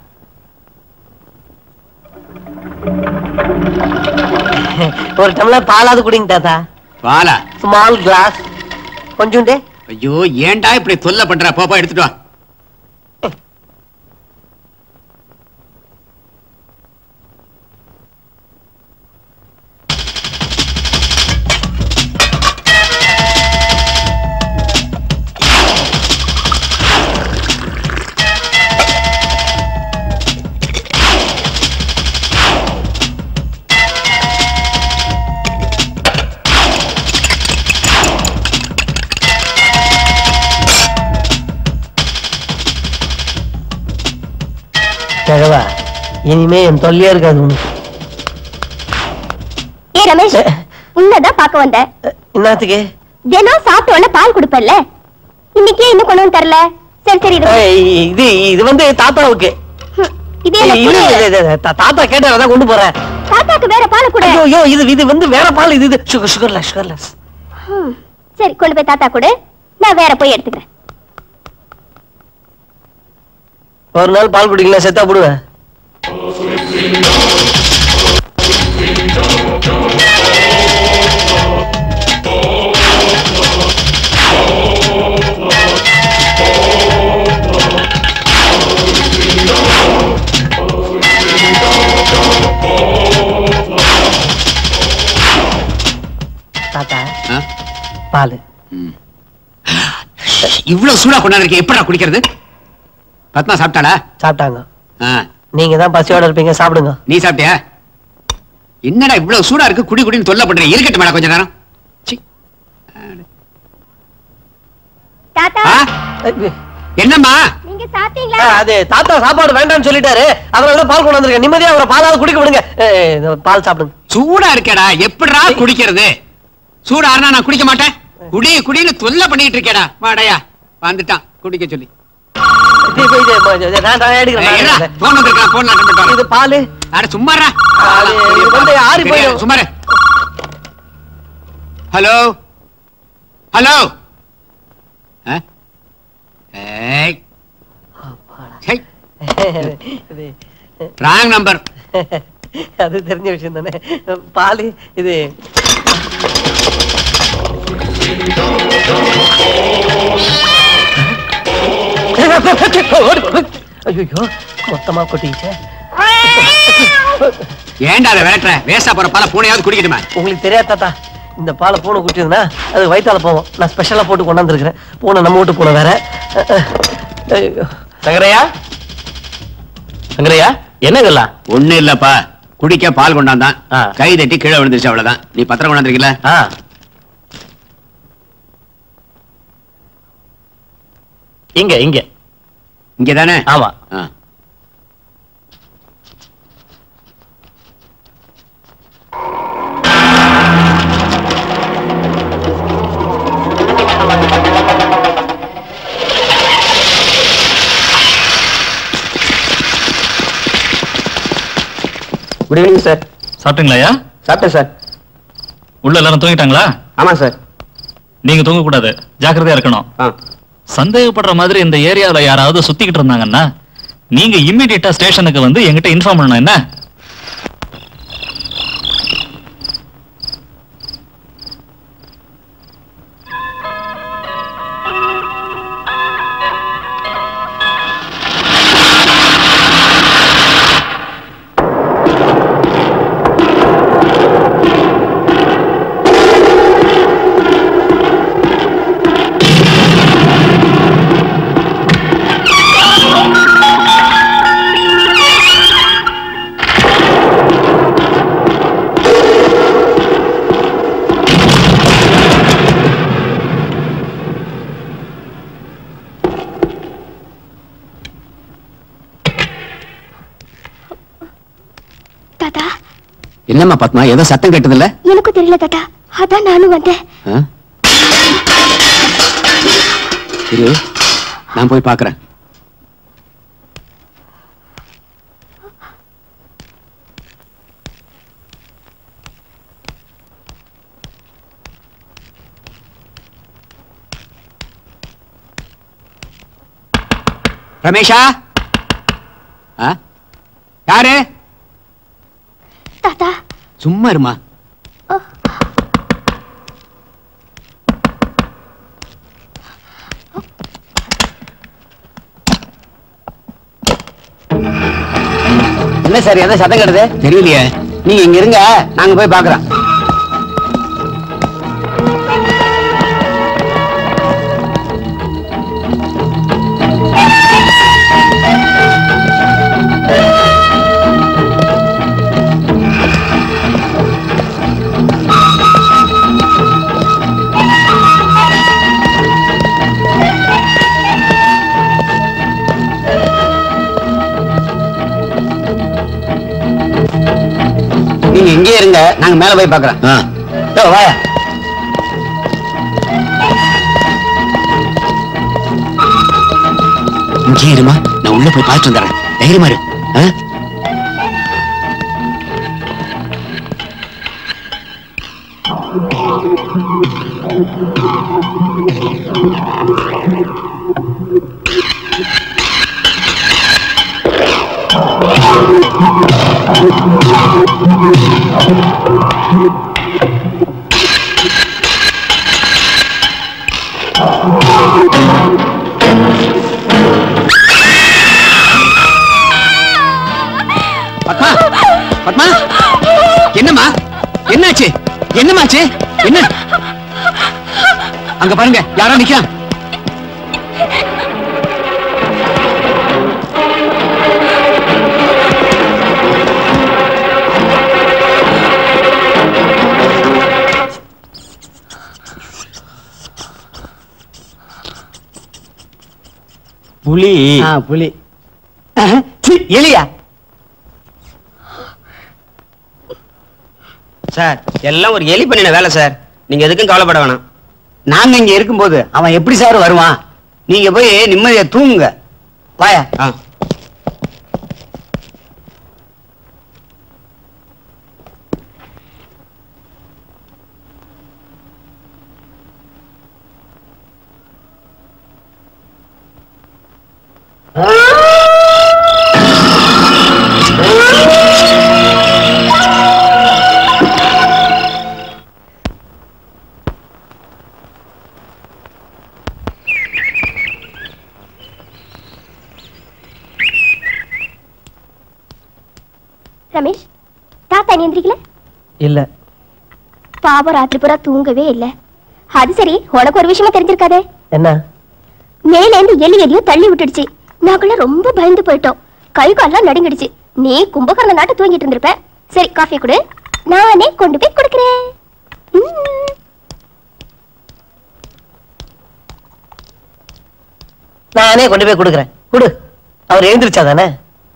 ஒரு டம்ளர் பாலாவது குடிங்க தாத்தா பாலா ஸ்மால் கிளாஸ் கொஞ்சோண்டே ஐயோ ஏன்டா இப்படி தொல்லை பண்ற போ போ எடுத்துட்டு வா கிழவா இனிமே என் தொல்லையே இருக்காது உனக்கு ஏ ரமேஷ் உன்னதான் பார்க்க வந்தேன் என்னத்துக்கு தினம் சாப்பிட்ட உடனே பால் கொடுப்பல்ல இன்னைக்கே இன்னும் கொண்டு வந்து தரல சரி சரி இது ஏய், இது இது வந்து தாத்தாவுக்கு ஹம், இது ஏய், எனக்கு இது, புரியல. இது, இது, தா- தாத்தா கேட்டார் அதான் கொண்டு போறேன் தாத்தாக்கு வேற பால் கூட ஐயோ ஐயோ இது இது வந்து வேற பால் இது இது சுகர் சுகர்லெஸ் சுகர்லெஸ் ஹம், சரி கொண்டு போய் தாத்தா கொடு நான் வேற போய் எடுத்துக்கிறேன் ஒரு நாள் பால் குடிக்கலாம் செத்தா போடுவேன் தாத்தா ஆ? பால் இவ்வளவு சூடா கொண்டாந்து இருக்கேன் எப்படா குடிக்கிறது பத்மா சாப்பிட்டாளா சாப்பிட்டாங்க ஆ, நீங்க தான் பசியோட இருப்பீங்க சாப்பிடுங்க நீ சாப்பிட்டியா என்னடா இவ்வளவு சூடா இருக்கு குடி குடின்னு தொல்லை பண்ற இருக்கட்டும் மேடம் கொஞ்ச நேரம் சீ. தாத்தா ஆ? என்னம்மா நீங்க சாப்பிட்டீங்களா ஆ, அது தாத்தா சாப்பாடு வேண்டாம்னு சொல்லிட்டாரு அதனால தான் பால் கொண்டு வந்திருக்கேன் நிம்மதியா அவரை பாலாவது குடிக்க விடுங்க ஏய், இந்த பால் சாப்பிடுங்க சூடா இருக்கேடா எப்படிடா குடிக்கிறது சூடா ஆறுனா நான் குடிக்க மாட்டேன் குடி குடின்னு தொல்லை பண்ணிட்டு இருக்கேடா வாடையா வந்துட்டான் குடிக்க சொல்லி இப்ப இது, இது, நான் நான் எடுக்கிறேன் நான் எடுக்கிறேன். போன் வந்திருக்கான் போன் அட்டன் பண்ணிட்டு இது பால் அட சும்மாரா அது இது வந்து ஆறி போயிடும். சும்மாரு ஹலோ ஹலோ ஏய் இது, ராங் நம்பர் அது தெரிஞ்ச விஷயம் தானே பால் இது ஐயோ மொத்தமா கொட்டிக்கிச்சே ஏன்டா அதை விரட்டுற வேஸ்டா போற பால பூனையாவது குடிக்கட்டுமா உங்களுக்கு தெரியாது தாத்தா இந்த பாலை பூனை குடிச்சதுன்னா அது வயித்தால போவோம் நான் ஸ்பெஷலா போட்டு கொண்டாந்துருக்கிறேன் பூனை நம்ம வீட்டு பூனை வேற ஐயோ. சங்கரையா சங்கரையா என்ன இதெல்லாம் ஒண்ணு இல்லப்பா குடிக்க பால் கொண்டாந்தான் ஆ. கை தட்டி கீழே விழுந்துருச்சு அவ்வளவுதான் நீ பத்திரம் கொண்டாந்துருக்கல ஆ இங்க இங்க இங்க தானே ஆமா ஆ. குட் ஈவினிங் சார் சாப்பிட்டீங்களாயா சாப்பிட்டேன் சார் உள்ள எல்லாரும் தூங்கிட்டாங்களா ஆமா சார் நீங்க தூங்க கூடாது ஜாக்கிரதையா இருக்கணும் ஆ சந்தேகப்படுற மாதிரி இந்த ஏரியாவுல யாராவது சுத்திக்கிட்டு இருந்தாங்கன்னா நீங்க இம்மிடியட்டா ஸ்டேஷனுக்கு வந்து என்கிட்ட இன்ஃபார்ம் பண்ணணும் என்ன தாத்தா என்னம்மா பத்மா ஏதோ சத்தம் கேட்டது இல்ல எனக்கும் தெரியல தாத்தா அதான் நானும் வந்தேன் இரு நான் போய் பாக்குறேன் ரமேஷா ஆ? யாரு தாத்தா சும்மா இருமா என்ன சார் எதை சத்தம் கட்டுது தெரியலையே நீங்க இங்க இருங்க நாங்க போய் பாக்குறோம் நீங்க இங்கே இருங்க நாங்க மேல போய் பாக்குறோம் ஆ. யோ, வாயா இங்கே இருமா நான் உள்ள போய் பார்த்துட்டு வந்துடுறேன் தைரியமா இரு ஆ? பத்மா பத்மா என்னம்மா என்னாச்சு என்னமாச்சு என்ன அங்க பாருங்க யாரோ நிக்கலாம் புலி புலி சி, எலியா சார் எல்லாம் ஒரு எலி பண்ணின வேலை சார் நீங்க எதுக்கும் கவலைப்பட வேணாம் நாங்க இங்க இருக்கும்போது அவன் எப்படி சார் வருவான் நீங்க போய் நிம்மதியா தூங்குங்க வாயா ஆ ரமேஷ் தாத்தா நீ எந்திரிக்கல இல்ல பாவம் ராத்திரி பூரா தூங்கவே இல்ல அது சரி உனக்கு ஒரு விஷயமா தெரிஞ்சிருக்காதே என்ன மேல இருந்து எலி எதையோ தள்ளி விட்டுடுச்சு நாங்களாம் ரொம்ப பயந்து போயிட்டோம் கை கால்லாம் நடுங்கிடுச்சு நீ கும்பகர்ண நாட்டு தூங்கிட்டு இருந்திருப்ப சரி காஃபி கொடு நானே கொண்டு போய் கொடுக்கிறேன் ம். நானே கொண்டு போய் கொடுக்குறேன் கொடு அவர் எழுந்திருச்சா தானே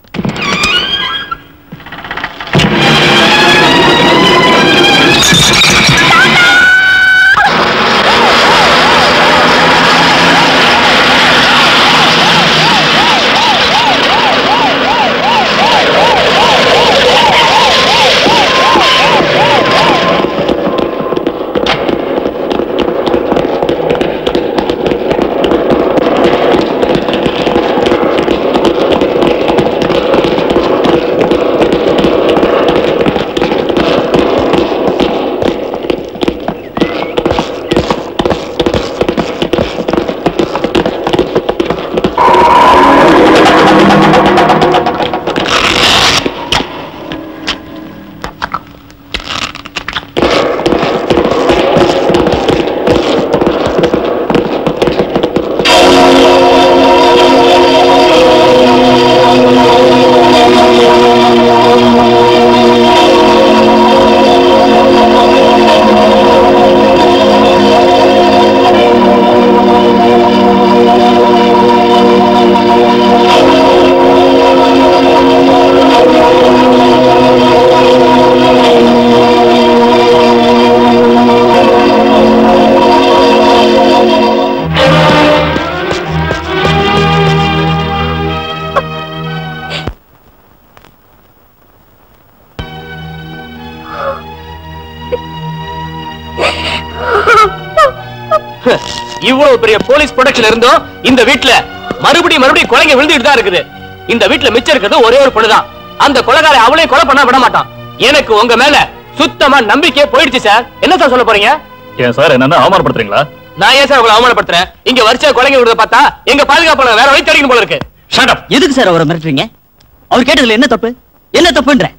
இவ்வளவு பெரிய போலீஸ் ப்ரொடெக்ஷன் இருந்தும் இந்த வீட்ல மறுபடியும் மறுபடியும் கொலைங்க விழுந்துட்டு தான் இருக்குது இந்த வீட்ல மிச்சம் இருக்கிறது ஒரே ஒரு பொண்ணுதான் அந்த கொலைகாரை அவளையும் கொலை பண்ண விட மாட்டான் எனக்கு உங்க மேல சுத்தமா நம்பிக்கையே போயிடுச்சு சார் என்ன சார் சொல்ல போறீங்க ஏன் சார் என்னன்னா அவமானப்படுத்துறீங்களா நான் ஏன் சார் உங்களை அவமானப்படுத்துறேன் இங்க வரிசையா கொலைங்க விடுறத பார்த்தா எங்க பாதுகாப்பு வேற வழி கிடைக்கும் போல இருக்கு ஷட் அப் எதுக்கு சார் அவரை மிரட்டுறீங்க அவர் கேட்டதுல என்ன தப்பு என்ன தப்புன்ற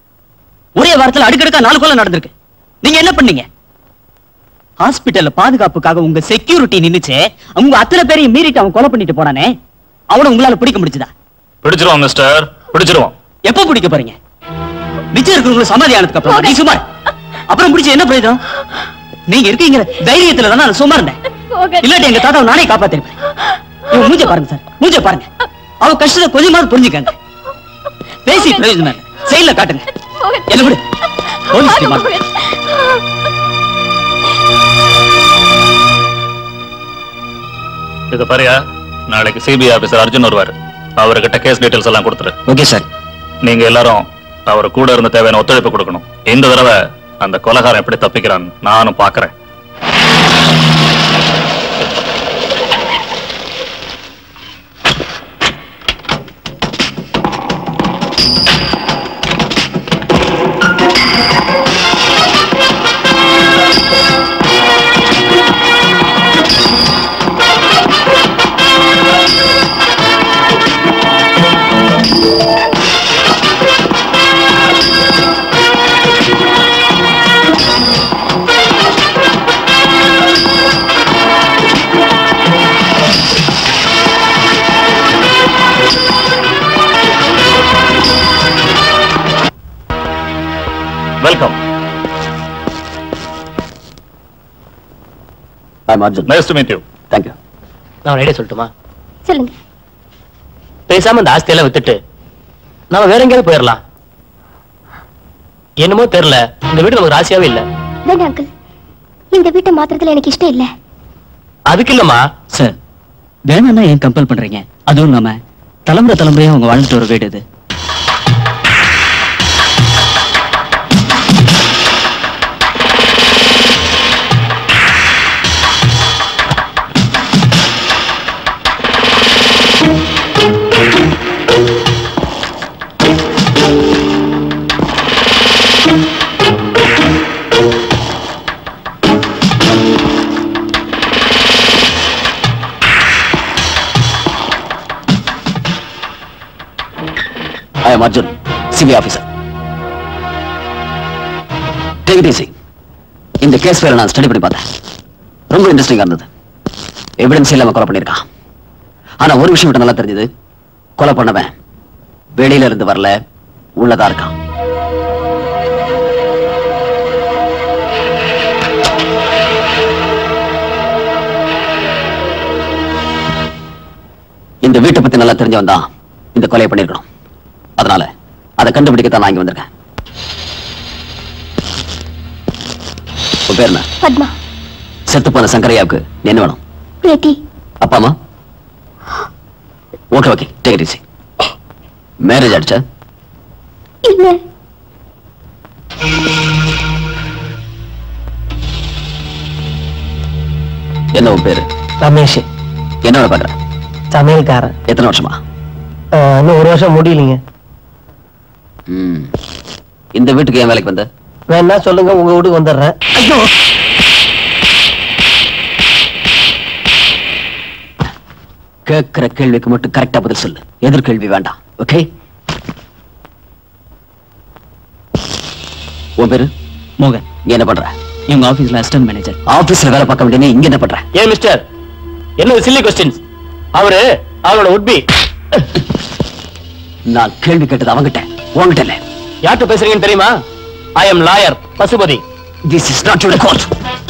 ஒரே வாரத்துல அடுக்கடுக்கா நாலு கொலை நடந்திருக்கு நீங்க என்ன பண்ணீங்க ஹாஸ்பிடல்ல பாதுகாப்புக்காக உங்க செக்யூரிட்டி நின்னுச்சு உங்க அத்தனை பேரையும் மீறிட்டு அவன் கொலை பண்ணிட்டு போனானே அவனை உங்களால பிடிக்க முடிச்சுதா பிடிச்சிருவோம் மிஸ்டர் பிடிச்சிருவோம் எப்ப பிடிக்க போறீங்க மிச்சம் இருக்கிறவங்க சமாதி ஆனதுக்கு அப்புறம் நீ சுமார் அப்புறம் பிடிச்ச என்ன பிரயோஜனம் நீங்க இருக்கீங்க தைரியத்துல தானே நான் சும்மா இருந்தேன் இல்லாட்டி எங்க தாத்தாவை நானே காப்பாத்திருப்பேன் இவன் மூஞ்ச பாருங்க சார் மூஞ்ச பாருங்க அவ கஷ்டத்தை கொஞ்சமாவது புரிஞ்சுக்கங்க பேசி பிரயோஜனம் இல்லை செயல காட்டுங்க என்ன விடு போலீஸ் டிமாண்ட் இத பாரியா நாளைக்கு சிபிஐ ஆபீசர் அர்ஜுன் வருவார் அவர்கிட்ட கேஸ் டீடைல்ஸ் எல்லாம் கொடுத்துரு ஓகே சார் நீங்க எல்லாரும் அவர் கூட இருந்த தேவையான ஒத்துழைப்பு கொடுக்கணும் இந்த தடவை அந்த கொலகாரன் எப்படி தப்பிக்கிறான் நானும் பாக்குறேன் welcome I'm Arjun nice to meet you thank you நான் ரெடியா சொல்லட்டுமா சொல்லுங்க பேசாம இந்த ஆஸ்தியெல்லாம் வித்துட்டு நாம வேற எங்கேயாவது போயிடலாம் என்னமோ தெரியல இந்த வீடு நமக்கு ராசியாவே இல்ல வேண்டாம் அங்கிள் இந்த வீட்டை மாத்திரத்துல எனக்கு இஷ்டம் இல்ல அதுக்கு இல்லம்மா சார் வேணும்னா ஏன் கம்பல் பண்றீங்க அதுவும் இல்லாம தலைமுறை தலைமுறையா அவங்க வாழ்ந்துட்டு ஒரு வீடு இது I am Arjun CB officer take it easy இந்த கேஸ் ஃபைலை நான் ஸ்டடி பண்ணி பார்த்தேன் ரொம்ப இன்ட்ரெஸ்டிங்கா இருந்தது எவிடன்ஸ் இல்லாம கொலை பண்ணியிருக்கான் ஆனா ஒரு விஷயம் மட்டும் நல்லா தெரிஞ்சது கொலை பண்ணவன் வெளியில இருந்து வரல உள்ளதா இருக்கான் இந்த வீட்டை பத்தி நல்லா தெரிஞ்சவன் தான் இந்த கொலையை பண்ணிருக்கணும் அதனால அதை கண்டுபிடிக்கத்தான் நான் இங்க வந்திருக்கேன் உன் பேர் என்ன பத்மா செத்து போன சங்கரையாவுக்கு நீ என்ன வேணும் பேட்டி அப்பா அம்மா okay okay take it easy marriage ஆயிடுச்சா இல்ல என்ன உன் பேரு ரமேஷ் என்ன வேலை பாக்குற சமையல்காரன் எத்தனை வருஷமா அஹ், இன்னும் ஒரு வருஷம் முடியலைங்க ம். இந்த வீட்டுக்கு ஏன் வேலைக்கு வந்த வேணா சொல்லுங்க உங்க வீட்டுக்கு வந்துடுறேன் ஐயோ கேட்கிற கேள்விக்கு மட்டும் கரெக்டா பதில் சொல்லு எதிர்கேள்வி வேண்டாம் ஓகே உன் பேரு மோகன் நீ என்ன பண்ற இவங்க ஆபீஸ்ல அசிஸ்டன்ட் மேனேஜர் ஆபீஸ்ல வேலை பார்க்க வேண்டிய நீ இங்க என்ன பண்ற ஏன் மிஸ்டர் என்னது சில்லி கொஸ்டின்ஸ் அவரு அவரோட உட்பி நான் கேள்வி கேட்டது அவங்கிட்ட உன்கிட்ட இல்ல யார்கிட்ட பேசுறீங்கன்னு தெரியுமா I am lawyer Pasupathi this is not your court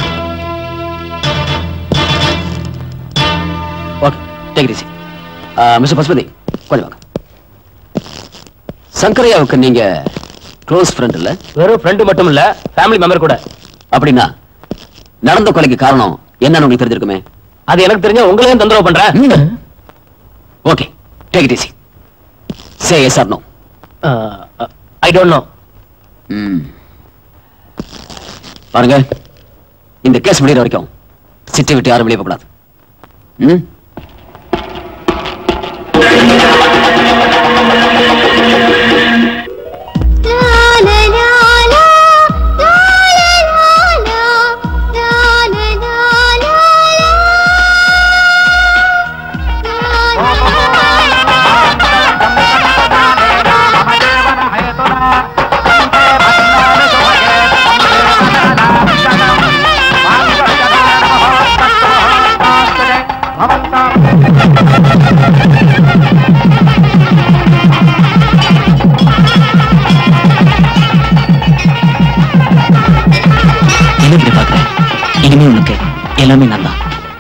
okay take it easy mister Pasupathi கொஞ்சம் வாங்க சங்கரையாவுக்கு நீங்க க்ளோஸ் ஃப்ரெண்ட் இல்ல வெறும் ஃப்ரெண்டு மட்டும் இல்ல ஃபேமிலி மெம்பர் கூட அப்படின்னா நடந்த கொலைக்கு காரணம் என்னன்னு உங்களுக்கு தெரிஞ்சிருக்குமே அது எனக்கு தெரிஞ்ச உங்களையும் தொந்தரவு பண்றேன் okay take it easy say yes or no I don't know பாருங்க இந்த கேஸ் முடிகிற வரைக்கும் சிட்டி விட்டு யாரும் வெளியே போகக்கூடாது ம் என்ன இப்படி பாக்குற இனிமே உனக்கு எல்லாமே நல்லா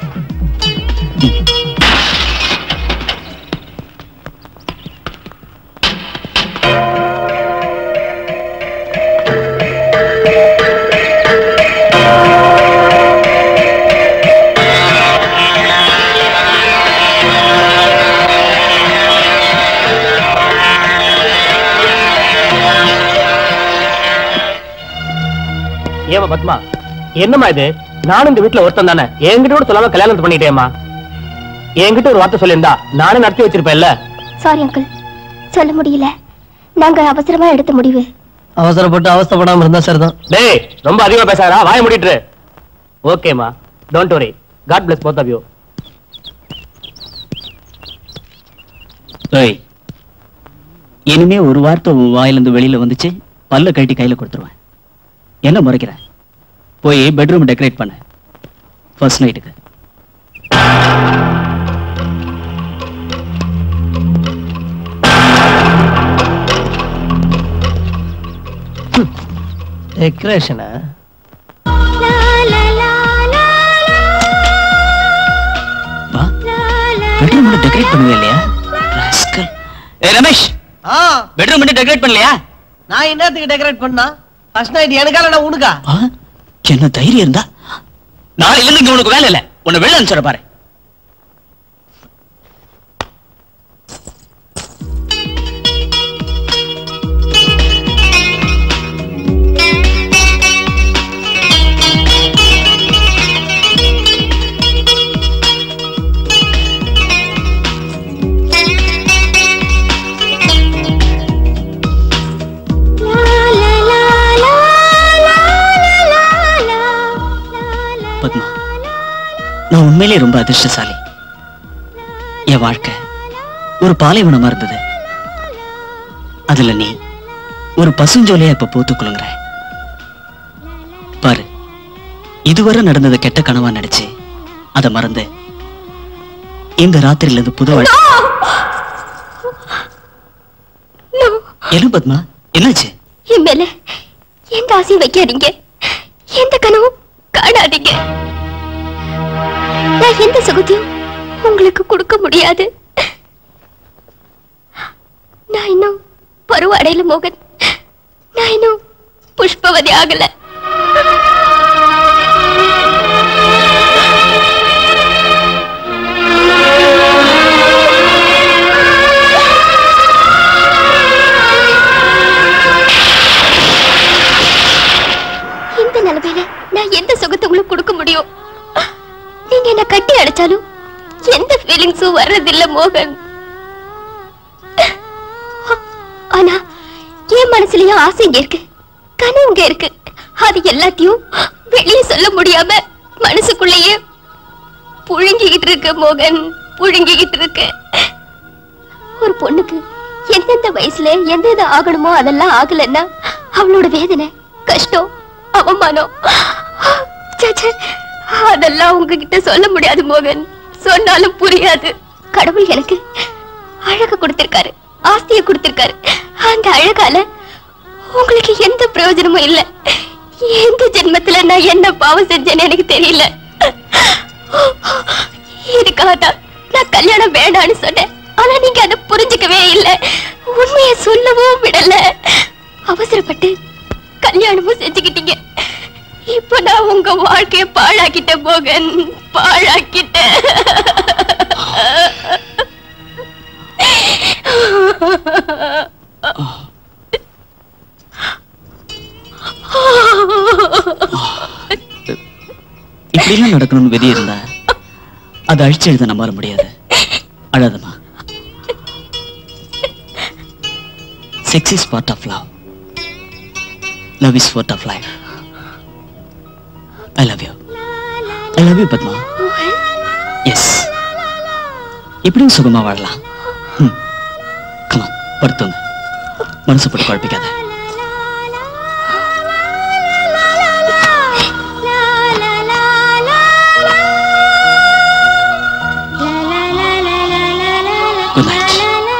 ஏமா பத்மா என்னம்மா இது நானும் இந்த வீட்டுல ஒருத்தன் தானே என்கிட்ட கூட சொல்லாம கல்யாணம் பண்ணிட்டேம்மா என்கிட்ட ஒரு வார்த்தை சொல்லியிருந்தா நானே நடத்தி வச்சிருப்பேன்ல சாரி அங்கிள் சொல்ல முடியல நாங்க அவசரமா எடுத்த முடிவு அவசரப்பட்டு அவஸ்தைப்படாம இருந்தா சரிதான் டேய் ரொம்ப அதிகமா பேசாதடா வாய மூடிட்டு ஓகேமா don't worry god bless both of you ஏய் இனிமே ஒரு வார்த்தை உன் வாயிலிருந்து வெளியில வந்துச்சு பல்ல கட்டி கையில கொடுத்துருவேன் என்ன முறைக்கிற போய் பெட்ரூம் டெக்கரேட் பண்ண ஃபர்ஸ்ட் நைட்டுக்கு டெக்கரேஷனா வா பெட்ரூம் டெக்கரேட் பண்ணுவே இல்லையா rascal. ஏய் ரமேஷ் ஆ பெட்ரூம் டெக்கரேட் பண்ணலையா நான் என்னத்துக்கு டெக்கரேட் பண்ணா ஃபர்ஸ்ட் நைட் எனக்கால நான் உனக்கா ஆ? என்ன தைரியம் இருந்தா நாளையில இருந்து இங்க உனக்கு வேலை இல்ல உன்னை வெளில அனுப்பிச்சுட பாரு நான் உண்மையிலேயே ரொம்ப அதிர்ஷ்டசாலி என் வாழ்க்கை ஒரு பாலைவனமா இருந்தது அதுல நீ ஒரு பசுஞ்சோலையா இப்ப பூத்து குலுங்குற பாரு இதுவரை நடந்தது கெட்ட கனவா நடிச்சு அதை மறந்து இந்த ராத்திரில இருந்து புது வாழ்க்கை என்ன பத்மா என்னாச்சு என் மேல எந்த ஆசையும் வைக்காதீங்க எந்த கனவும் காணாதீங்க நான் எந்த சுகத்தையும் உங்களுக்கு கொடுக்க முடியாது நான் இன்னும் பருவ அடையில மோகன் நான் இன்னும் புஷ்பவதி ஆகல இந்த நிலைமையில நான் எந்த சுகத்தை உங்களுக்கு கொடுக்க முடியும் நீங்க என்ன கட்டி அடைச்சாலும் எந்த ஃபீலிங்ஸும் வர்றதில்ல மோகன் ஆனா என் மனசுலயும் ஆசைங்க இருக்கு கனவுங்க இருக்கு அது எல்லாத்தையும் வெளியே சொல்ல முடியாம மனசுக்குள்ளேயே புழுங்கிக்கிட்டு இருக்கு மோகன் புழுங்கிக்கிட்டு இருக்கு ஒரு பொண்ணுக்கு எந்தெந்த வயசுல எந்த எது ஆகணுமோ அதெல்லாம் ஆகலைன்னா அவளோட வேதனை கஷ்டம் அவமானம் ச்சே, அதெல்லாம் உங்ககிட்ட சொல்ல முடியாது மோகன் சொன்னாலும் புரியாது கடவுள் எனக்கு அழக கொடுத்திருக்காரு ஆஸ்தியை கொடுத்திருக்காரு அந்த அழகால உங்களுக்கு எந்த பிரயோஜனமும் இல்ல எந்த ஜென்மத்துல நான் என்ன பாவம் செஞ்சேன்னு எனக்கு தெரியல இதுக்காக தான் நான் கல்யாணம் வேண்டாம்னு சொன்னேன் ஆனா நீங்க அதை புரிஞ்சுக்கவே இல்ல உண்மையை சொல்லவும் விடல அவசரப்பட்டு கல்யாணமும் செஞ்சுக்கிட்டீங்க இப்ப நான் உங்க வாழ்க்கைய பாழாக்கிட்டேன் போகன் பாழாக்கிட்டேன் இப்படிலாம் நடக்கணும்னு விதி இருந்தா அதை அழிச்சு எழுத நம்ப முடியாது அழாதமா sex is part of love love is part of life I love you I love you Padma yes இப்படியும் சுகமா வாழலாம் கமா படுத்துங்க மனசு போட்டு குழப்பிக்காத குட் நைட்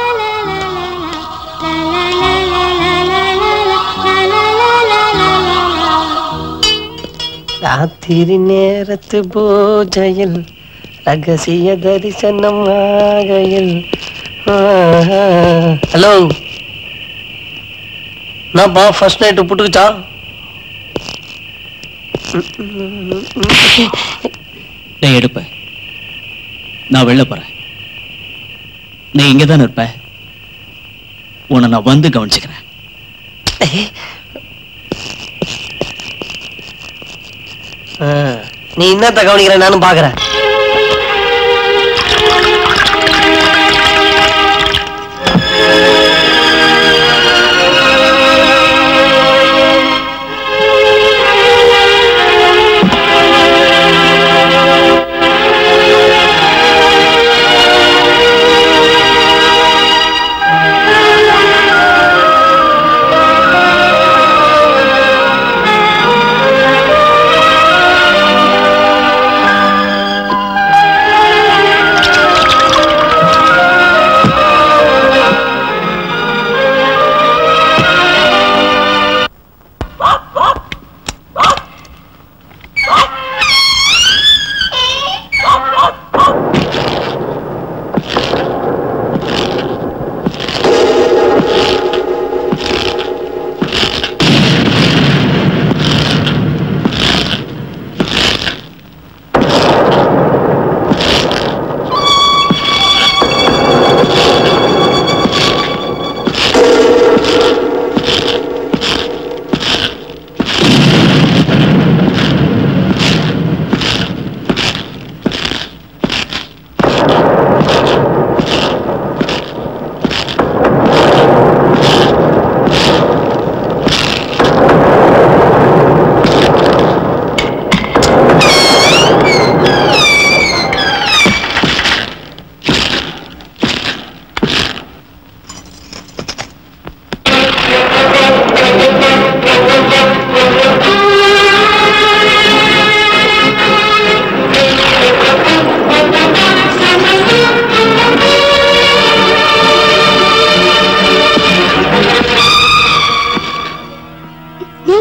ராத்திரி நேரத்து பூஜையில் ரகசிய தரிசனம் ஆகையில் ஹலோ என்னப்பா ஃபர்ஸ்ட் நைட்டு புட்டுக்குச்சா டேய் எடுப்ப நான் வெளில போறேன் நீ இங்க தானே இருப்ப உன்னை நான் வந்து கவனிச்சுக்கிறேன் ஆ, நீ என்னத்த கவனிக்கிற நானும் பாக்குறேன்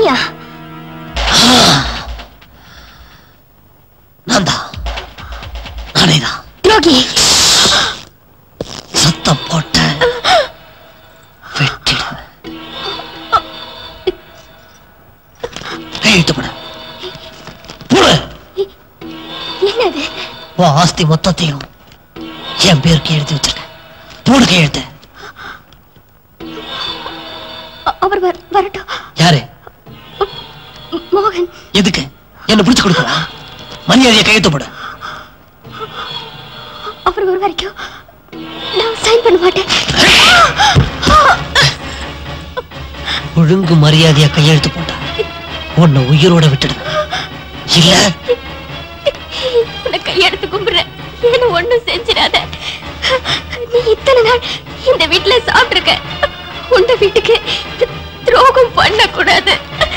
நீயா நான் தான் நானே தான் துரோகி சத்தம் போட்ட வெட்டிடுவேன் கையெழுத்து போட போடு என்னது உன் ஆஸ்தி மொத்தத்தையும் என் பேருக்கு எழுதி வச்சிருக்கேன் போடு கையெழுத்து அ- அவர் வர- வரட்டும் யாரு ம- மோகன் எதுக்கு என்ன பிடிச்சு கொடுக்கவா மரியாதையை கையெழுத்து போடு அவர் ஒரு வரைக்கும் நான் சைன் பண்ண மாட்டேன் ஒழுங்கு மரியாதையா கையெழுத்து போட்டா உன்னை உயிரோட விட்டுடுவேன் இல்ல உன்னை கையெடுத்து கும்பிடுறேன் என்ன ஒண்ணும் செஞ்சிடாத நீ இத்தனை நாள் இந்த வீட்டுல சாப்பிட்டிருக்க உந்த வீட்டுக்கு துரோகம் பண்ண கூடாது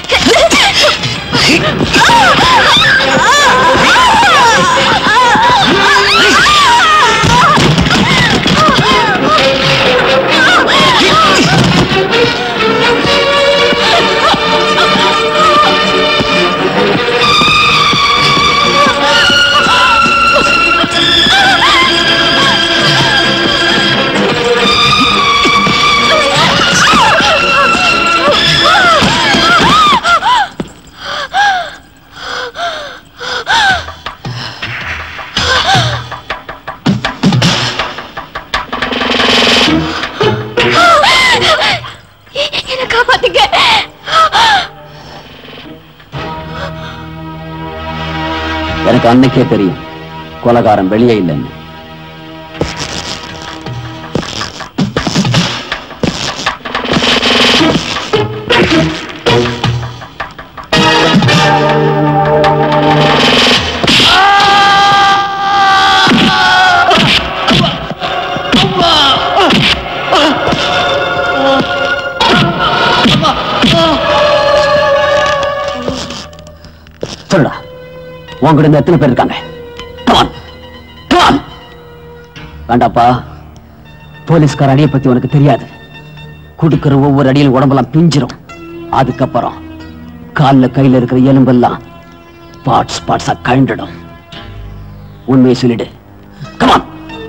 என்ன காப்பாத்துங்க எனக்கு அன்னைக்கே தெரியும் கொலகாரன் வெளியே இல்லைன்னு சொல்லுடா உங்ககிட்ட இருந்து எத்தனை பேர் இருக்காங்க Come on. Come on. வேண்டாப்பா போலீஸ்கார அடியை பத்தி உனக்கு தெரியாது கொடுக்கிற ஒவ்வொரு அடியிலும் உடம்பெல்லாம் பிஞ்சிரும் அதுக்கப்புறம் கால்ல கையில இருக்கிற எலும்பெல்லாம் பார்ட்ஸ் பார்ட்ஸா கழண்டுடும் உண்மையை சொல்லிடு கமான்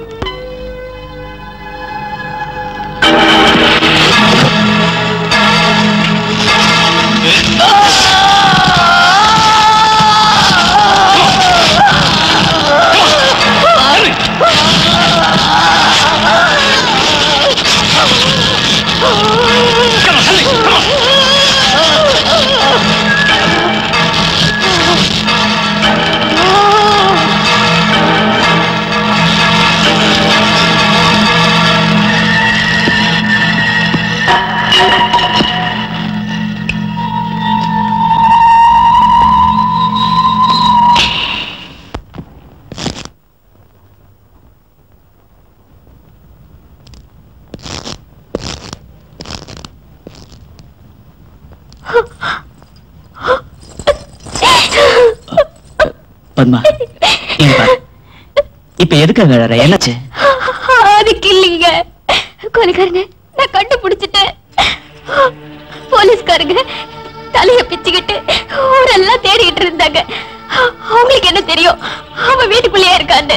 பத்மா இங்க பாரு இப்ப எதுக்காக அழற என்னாச்சு அதுக்கு இல்லைங்க கொலைக்காரங்க நான் கண்டுபிடிச்சிட்டேன் போலீஸ்காரங்க தலைய பிச்சுக்கிட்டு ஊரெல்லாம் தேடிட்டு இருந்தாங்க அவங்களுக்கு என்ன தெரியும் அவன் வீட்டுக்குள்ளேயே இருக்கான்னு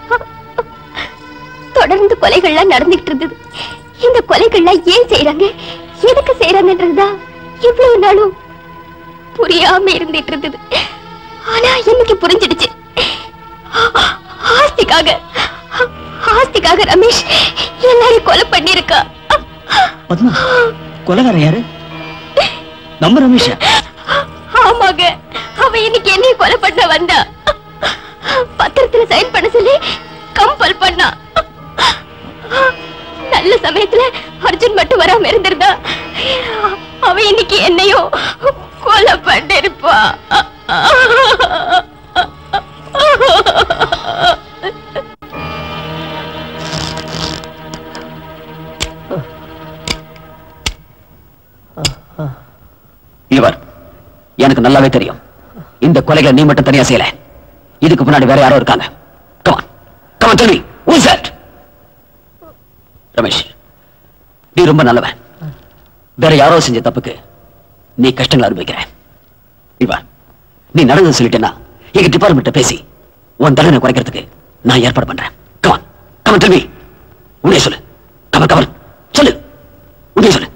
தொடர்ந்து கொலைகள்லாம் நடந்துகிட்டு இருந்தது இந்த கொலைகள்லாம் ஏன் செய்யறாங்க எதுக்கு செய்யறாங்கன்றதுதான் இவ்வளவு நாளும் புரியாம இருந்துட்டு இருந்தது ஆனா இன்னைக்கு புரிஞ்சிடுச்சு ஆஸ்திக்காக ஆஸ்திக்காக ரமேஷ் எல்லாரையும் கொலை பண்ணிருக்கா பத்மா கொலகாரன் யாரு நம்ம ரமேஷா ஆமாங்க அவ இன்னைக்கு என்னைய கொலை பண்ண வந்தா பத்திரத்துல சைன் பண்ண சொல்லி கம்பல் பண்ணா நல்ல சமயத்துல அர்ஜுன் மட்டும் வராம இருந்திருந்தா அவ இன்னைக்கு என்னையும் கொலை பண்ணிருப்பா இவர் எனக்கு நல்லாவே தெரியும் இந்த கொலைகளை நீ மட்டும் தனியா செய்யல இதுக்கு முன்னாடி வேற யாரோ இருக்காங்க come on come on tell me who is that Ramesh நீ ரொம்ப நல்லவன் வேற யாரோ செஞ்ச தப்புக்கு நீ கஷ்டங்களை அனுபவிக்கிற இவா நீ நடந்தது சொல்லிட்டேன்னா எங்க டிபார்ட்மெண்ட்ட பேசி உன் தண்டனை குறைக்கிறதுக்கு நான் ஏற்பாடு பண்றேன் கமான் கமன் டெல் மீ உன்னைய சொல்லு கமன் கமன் சொல்லு உன்னைய சொல்லு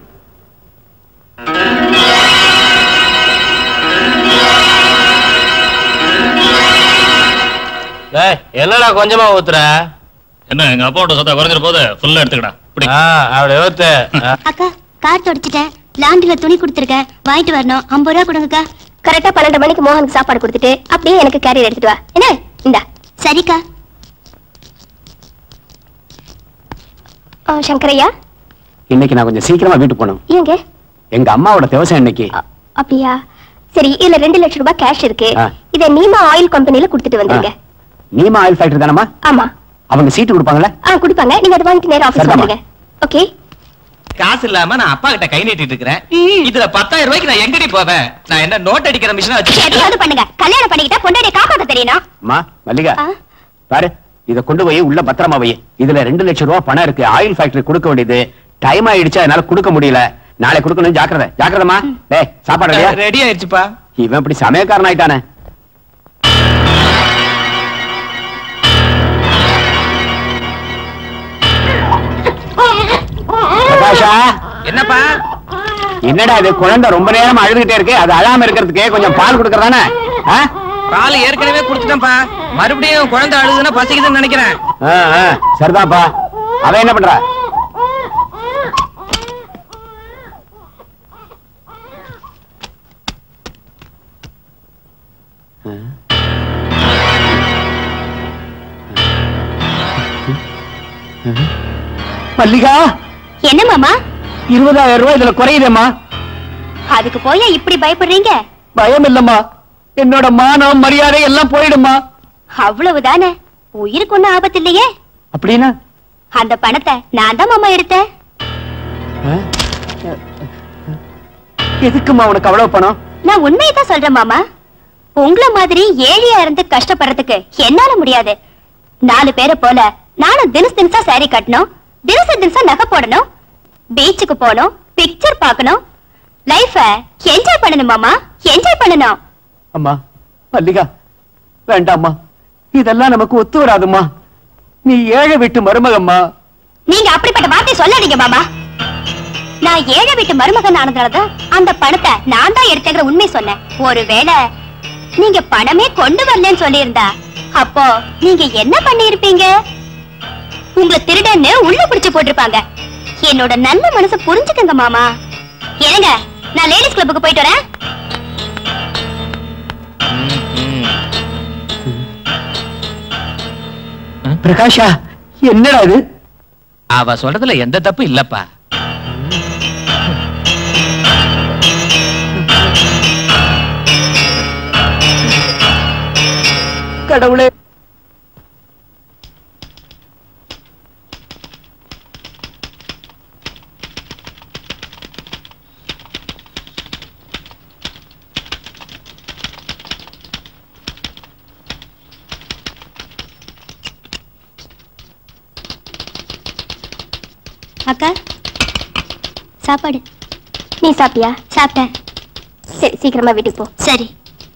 டேய், என்னடா கொஞ்சமா ஊத்துற என்ன எங்க அப்பாவோட சத்தா குறைஞ்சிட போது ஃபுல்லா எடுத்துக்கடா இப்படி ஆ, அப்படி ஊத்து ஆ. அக்கா கார் தொடச்சிட்டேன் லாண்டில துணி கொடுத்துருக்கேன் வாங்கிட்டு வரணும் ஐம்பது ரூபா கொடுங்கக்கா கரெக்டா பன்னெண்டு மணிக்கு மோகனுக்கு சாப்பாடு கொடுத்துட்டு அப்படியே எனக்கு கேரியர் எடுத்துட்டு வா என்ன இந்தா சரிக்கா ஆ, சங்கரையா இன்னைக்கு நான் கொஞ்சம் சீக்கிரமா வீட்டுக்கு போகணும் ஏங்க எங்க அம்மாவோட திவசம் இன்னைக்கு அப்படியா சரி இதுல ரெண்டு லட்சம் ரூபாய் கேஷ் இருக்கு ஆ. இத நீமா ஆயில் கம்பெனில கொடுத்துட்டு வந்துருங்க நீமா ஆயில் ஃபேக்டரி தானம்மா ஆமா அவங்க சீட்டு கொடுப்பாங்களா ஆ கொடுப்பாங்க நீங்க அதை வாங்கிட்டு நேரா ஆபீஸ் சரிதாம்மா. வந்துருங்க ஓகே காசு இல்லாம நான் அப்பா கிட்ட கை நீட்டிட்டு இருக்கிறேன் இதுல பத்தாயிரம் ரூபாய்க்கு நான் எங்கடி போவேன் நான் என்ன நோட் அடிக்கிற மிஷினா வச்சு எதையாவது பண்ணுங்க கல்யாணம் பண்ணிக்கிட்டா பொண்டாடிய காப்பாத்த தெரியணும் அம்மா மல்லிகா ஆ. பாரு இத கொண்டு போய் உள்ள பத்திரமா வை இதுல ரெண்டு லட்சம் ரூபாய் பணம் இருக்கு ஆயில் ஃபேக்டரி கொடுக்க வேண்டியது டைம் ஆயிடுச்சு அதனால கொடுக்க முடியல நாளை கொடுக்கணும் ஜாக்கிரதை ஜாக்கிரதமா டேய் சாப்பாடு ரெடியா ரெடி ஆயிடுச்சுப்பா இவன் இப்படி சமயக்காரன் ஆயிட்டானே பிரகாஷா என்னப்பா என்னடா இது குழந்தை ரொம்ப நேரம் அழுதுகிட்டே இருக்கு அது அழாம இருக்கிறதுக்கு கொஞ்சம் பால் கொடுக்கறதானே ஆ? பால் ஏற்கனவே குடுத்துட்டேன்ப்பா மறுபடியும் குழந்தை அழுதுன்னா பசிக்குதுன்னு நினைக்கிறேன் ஆ, ஆ, சரிதான்ப்பா அவன் என்ன பண்றா மல்லிகா என்ன மாமா இருபதாயிரம் ரூபாய் இதுல குறையுதேம்மா அதுக்கு போய் இப்படி பயப்படுறீங்க பயம் இல்லம்மா என்னோட மானம் மரியாதை எல்லாம் போயிடுமா அவ்வளவுதானே உயிருக்கு ஒண்ணும் ஆபத்து இல்லையே அப்படின்னா அந்த பணத்தை நான் தான் மாமா எடுத்தேன் எதுக்குமா உனக்கு அவ்வளவு பணம் நான் உண்மையை தான் சொல்றேன் மாமா உங்களை மாதிரி ஏழையா இருந்து கஷ்டப்படுறதுக்கு என்னால முடியாது நாலு பேரை போல நானும் தினசு தினசா saree கட்டணும் தினசு தினசா நகை போடணும் பீச்சுக்கு போகணும் பிக்சர் பார்க்கணும் லைஃப என்ஜாய் பண்ணணும் மாமா என்ஜாய் பண்ணணும் அம்மா மல்லிகா வேண்டாம்மா இதெல்லாம் நமக்கு ஒத்து வராதும்மா நீ ஏழை வீட்டு மருமகம்மா நீங்க அப்படிப்பட்ட வார்த்தை சொல்லாதீங்க மாமா நான் ஏழை வீட்டு மருமகன் ஆனதுனாலதான் அந்த பணத்தை நான் தான் எடுத்தேங்கிற உண்மை சொன்னேன் ஒருவேளை நீங்க பணமே கொண்டு வரலன்னு சொல்லியிருந்தா அப்போ நீங்க என்ன பண்ணியிருப்பீங்க உங்களை திருடன்னு உள்ள பிடிச்சு போட்டிருப்பாங்க என்னோட நல்ல மனசை புரிஞ்சுக்கங்க மாமா என்னங்க நான் லேடிஸ் கிளப்புக்கு போயிட்டு வரேன் பிரகாஷா என்னடா இது அவ சொல்றதுல எந்த தப்பு இல்லப்பா கடவுளே அக்கா சாப்பாடு நீ சாப்பிட்டியா சாப்பிட்டேன் சரி சீக்கிரமா வீட்டுக்கு போ சரி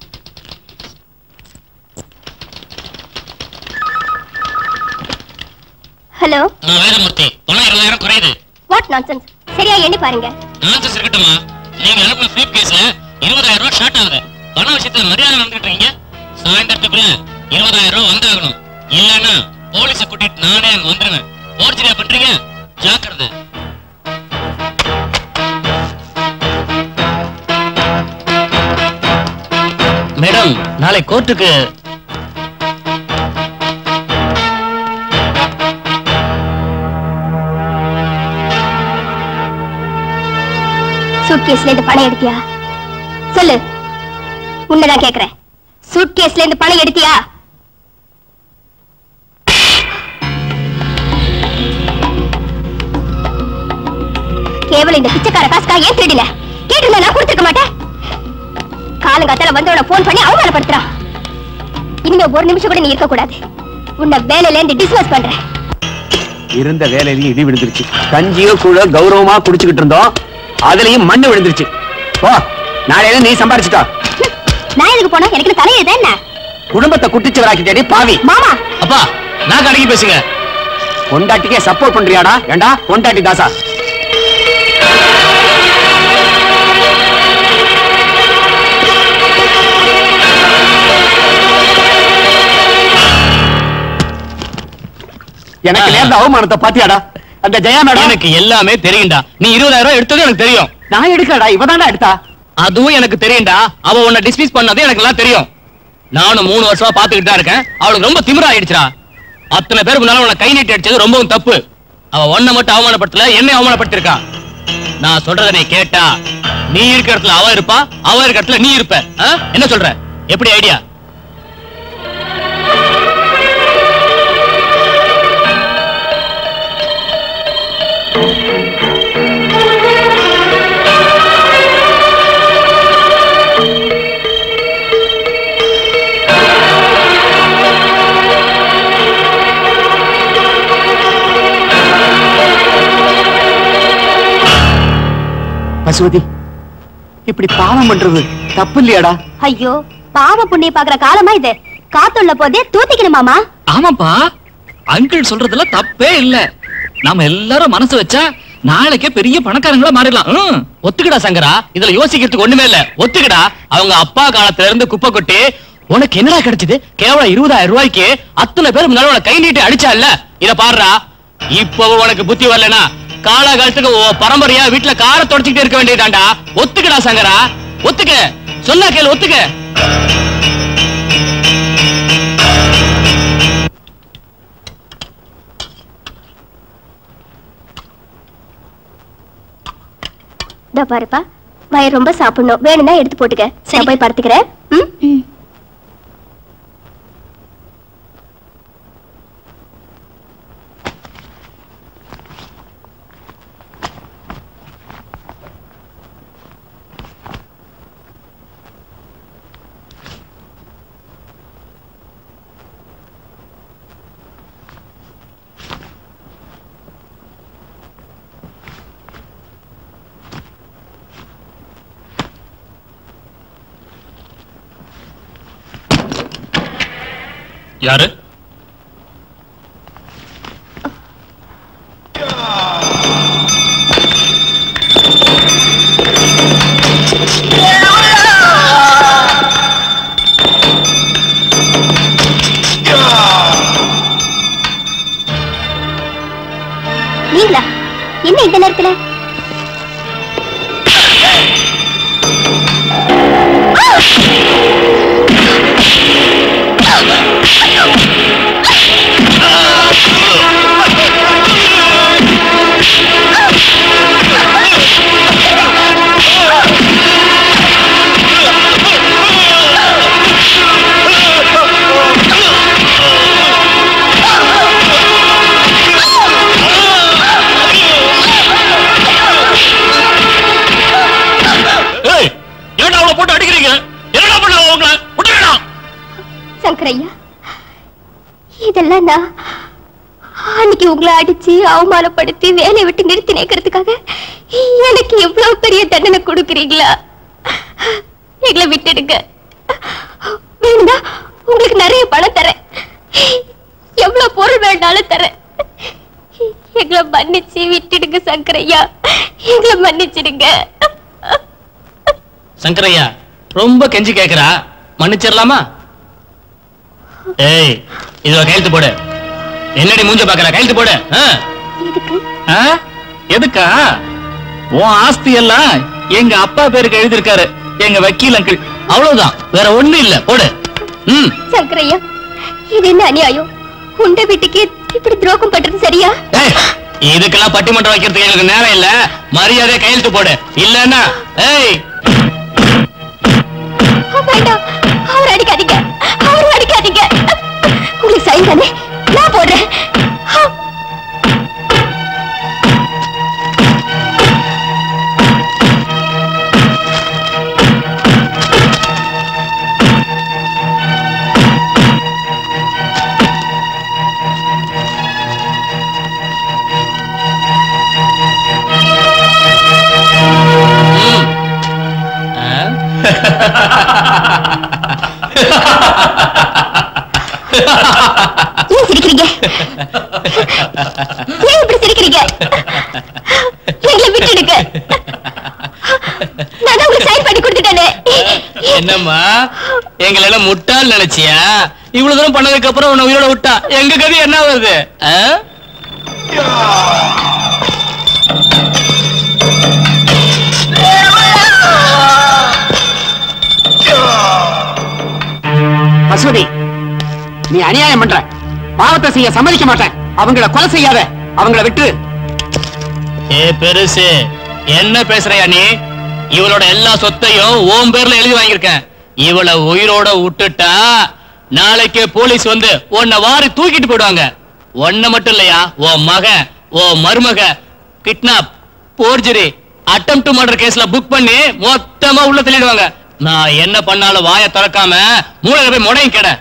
ஹலோ வேதமூர்த்தி தொண்ணூறு இருபதாயிரம் குறையுது வாட் நான்சென்ஸ் சரியா எண்ணி பாருங்க நான்சஸ் இருக்கட்டுமா நீங்க அனுப்புன ஃபிளிப் கேஸ்ல இருபதாயிரம் ரூபாய் ஷார்ட் ஆகுது பண விஷயத்துல மரியாதை நடந்துட்டு இருக்கீங்க சாயந்தரத்துக்குள்ள இருபதாயிரம் ரூபாய் வந்தாகணும் இல்லன்னா போலீஸ கூட்டிட்டு நானே அங்க வந்துருவேன் போர்ஜரியா பண்றீங்க ஜாக்கிரதை மேடம் நாளை கோர்ட்டுக்கு சூட்கேஸ்ல இருந்து பணம் எடுத்தியா சொல்லு உன்னதான் கேக்குறேன் சூட்கேஸ்ல இருந்து பணம் எடுத்தியா கேவலம் இந்த பிச்சைக்கார காசுக்கா ஏன் திருடின கேட்டிருந்தா நான் கொடுத்துருக்க மாட்டேன் காலங்காத்தால வந்தவன போன் பண்ணி அவமானப்படுத்துறான் இனிமே ஒரு நிமிஷம் கூட நீ இருக்க கூடாது உன்னை வேலையில இருந்து டிஸ்மிஸ் பண்றேன் இருந்த வேலையிலயும் இடி விழுந்துருச்சு கஞ்சியோ கூட கௌரவமா குடிச்சுக்கிட்டு இருந்தோம் அதுலயும் மண்ணு விழுந்துருச்சு போ நாளையில நீ சம்பாரிச்சுட்டா நான் எதுக்கு போனா எனக்கு தலையெழுதா என்ன குடும்பத்தை குட்டிச்சவராக்கி தேடி பாவி மாமா அப்பா நான் கடைக்கு பேசுங்க பொண்டாட்டிக்கே சப்போர்ட் பண்றியாடா ஏண்டா பொண்டாட்டி தாசா எனக்கு நேர்ந்த அவமானத்தை பாத்தியாடா அந்த ஜெயா மேடம் எனக்கு எல்லாமே தெரியும்டா நீ இருபதாயிரம் ரூபாய் எடுத்தது எனக்கு தெரியும் நான் எடுக்கலடா இவதான்டா எடுத்தா அதுவும் எனக்கு தெரியும்டா அவ உன்னை டிஸ்மிஸ் பண்ணது எனக்கு எல்லாம் தெரியும் நானும் மூணு வருஷமா பாத்துக்கிட்டு தான் இருக்கேன் அவளுக்கு ரொம்ப திமிரா ஆயிடுச்சுடா அத்தனை பேர் முன்னால உன்னை கை நீட்டி அடிச்சது ரொம்பவும் தப்பு அவ உன்னை மட்டும் அவமானப்படுத்தல என்னை அவமானப்படுத்திருக்கா நான் சொல்றத நீ கேட்டா நீ இருக்கிற இடத்துல அவ இருப்பா அவ இருக்கிற இடத்துல நீ இருப்ப ஆ? என்ன சொல்ற எப்படி ஐடியா பசுவதி இப்படி பாவம் பண்றது தப்பு இல்லையாடா ஐயோ பாவ புண்ணிய பாக்குற காலமா இது காத்துள்ள போதே தூத்திக்கணுமாமா ஆமாப்பா அங்கிள் சொல்றதுல தப்பே இல்ல நாம எல்லாரும் மனசு வச்சா நாளைக்கே பெரிய பணக்காரங்களா மாறிடலாம் ம். ஒத்துக்கடா சங்கரா இதுல யோசிக்கிறதுக்கு ஒண்ணுமே இல்ல ஒத்துக்கடா அவங்க அப்பா காலத்துல இருந்து குப்பை கொட்டி உனக்கு என்னடா கிடைச்சது கேவலம் இருபதாயிரம் ரூபாய்க்கு அத்தனை பேர் முன்னால உனக்கு கை நீட்டி அடிச்சா இல்ல இத பாருடா இப்போ உனக்கு புத்தி வரலனா காலகாலத்துக்கு உன் பரம்பரையா வீட்டுல காரை தொடச்சிக்கிட்டு இருக்க வேண்டியதாண்டா ஒத்துக்கடா சங்கரா ஒத்துக்க சொன்னா கேளு ஒத்துக்க இதோ பாருப்பா வயிறு ரொம்ப சாப்பிடணும் வேணும்னா எடுத்து போட்டுக்க நான் போய் படுத்துக்கிறேன் ம்? யாரு நீங்களா என்ன இந்த நேரத்துல ஏய் ஏன்டா அவளை போட்டு அடிக்கிறீங்க என்னடா பண்ண உங்களை விட்டுடா சங்கரையா இதெல்லாம் நான் அன்னைக்கு உங்களை அடிச்சு அவமானப்படுத்தி வேலையை விட்டு நிறுத்தி நினைக்கிறதுக்காக எனக்கு எவ்வளவு பெரிய தண்டனை கொடுக்குறீங்களா எங்களை விட்டுடுங்க வேணும்னா உங்களுக்கு நிறைய பணம் தரேன் எவ்வளவு பொருள் வேண்டாலும் தரேன் எங்களை மன்னிச்சு விட்டுடுங்க சங்கரையா எங்களை மன்னிச்சிடுங்க சங்கரையா ரொம்ப கெஞ்சி கேக்குறா மன்னிச்சிடலாமா ஏய் இதுல கையெழுத்து போடு என்னடி மூஞ்ச பாக்குற கையெழுத்து போடு ஆ? எதுக்கு ஆ? எதுக்கா உன் ஆஸ்தி எல்லாம் எங்க அப்பா பேருக்கு எழுதியிருக்காரு எங்க வக்கீல் அங்கிள் அவ்வளவுதான் வேற ஒண்ணு இல்ல போடு ம் சங்கரையா இது என்ன அநியாயம் உண்ட வீட்டுக்கு இப்படி துரோகம் பண்றது சரியா ஏய், இதுக்கெல்லாம் பட்டிமன்றம் வைக்கிறதுக்கு எங்களுக்கு நேரம் இல்ல மரியாதை கையெழுத்து போடு இல்லன்னா ஏய் வேண்டாம் அவர் அடிக்காதீங்க அவர் அடிக்காதீங்க உங்களுக்கு சைன் தானே நான் போடுறேன் ஏன் சிரிக்கிறீங்க ஏன் இப்படி சிரிக்கிறீங்க எங்களை விட்டுடுங்க நான் தான் உங்களுக்கு சைன் பண்ணி கொடுத்துட்டேனே என்னம்மா எங்களை எல்லாம் முட்டாள் நினைச்சியா இவ்வளவு தூரம் பண்ணதுக்கு அப்புறம் உன்னை உயிரோட விட்டா எங்க கதி என்ன வருது ஆ? பசுபதி நீ அநியாயம் பண்ற பாவத்தை செய்ய சம்மதிக்க மாட்டேன் அவங்கள கொலை செய்யாத அவங்கள விட்டு ஏ பெருசு என்ன பேசுறையா நீ இவளோட எல்லா சொத்தையும் ஓம் பேர்ல எழுதி வாங்கியிருக்கேன் இவளை உயிரோட விட்டுட்டா நாளைக்கே போலீஸ் வந்து உன்னை வாரி தூக்கிட்டு போயிடுவாங்க உன்னை மட்டும் இல்லையா உன் மகன் உன் மருமக kidnap forgery attempt to murder கேஸ்ல புக் பண்ணி மொத்தமா உள்ள தள்ளிடுவாங்க நான் என்ன பண்ணாலும் வாயை திறக்காம மூளையில போய் முடையும் கிட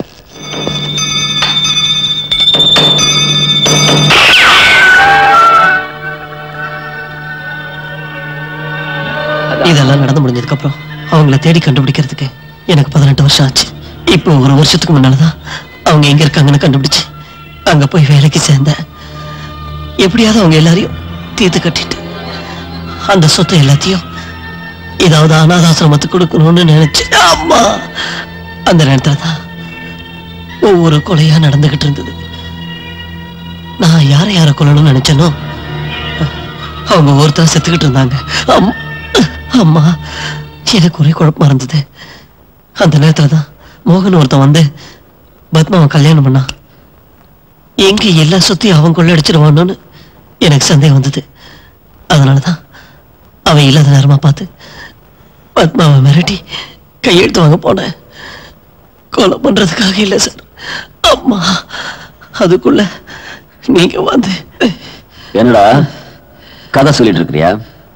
இதெல்லாம் நடந்து முடிஞ்சதுக்கு அப்புறம் அவங்கள தேடி கண்டுபிடிக்கிறதுக்கு எனக்கு பதினெட்டு வருஷம் ஆச்சு இப்போ ஒரு வருஷத்துக்கு முன்னாலதான் அவங்க எங்க இருக்காங்கன்னு கண்டுபிடிச்சு அங்க போய் வேலைக்கு சேர்ந்தேன் எப்படியாவது அவங்க எல்லாரையும் தீர்த்து கட்டிட்டு அந்த சொத்தை எல்லாத்தையும் ஏதாவது அனாதாசிரமத்துக்கு கொடுக்கணும்னு நினைச்சு அம்மா அந்த நேரத்துல தான் ஒவ்வொரு கொலையா நடந்துகிட்டு இருந்தது நான் யாரை யாரை கொல்லணும்னு நினைச்சேனோ அவங்க ஒருத்தர் செத்துக்கிட்டு இருந்தாங்க அம்- அம்மா எனக்கு ஒரே குழப்பமா இருந்தது அந்த நேரத்துல தான் மோகன் ஒருத்தன் வந்து பத்மாவை கல்யாணம் பண்ணான் எங்க எல்லா சொத்தையும் அவன் கொள்ளடிச்சிருவானோன்னு எனக்கு சந்தேகம் வந்தது அதனாலதான் அவன் இல்லாத நேரமா பார்த்து பத்மாவை மிரட்டி கையெழுத்து வாங்க போனேன் கொலை பண்றதுக்காக இல்லை சார் அம்மா அதுக்குள்ள நீங்க வந்து என்னடா கதை சொல்லிட்டு இருக்கிறியா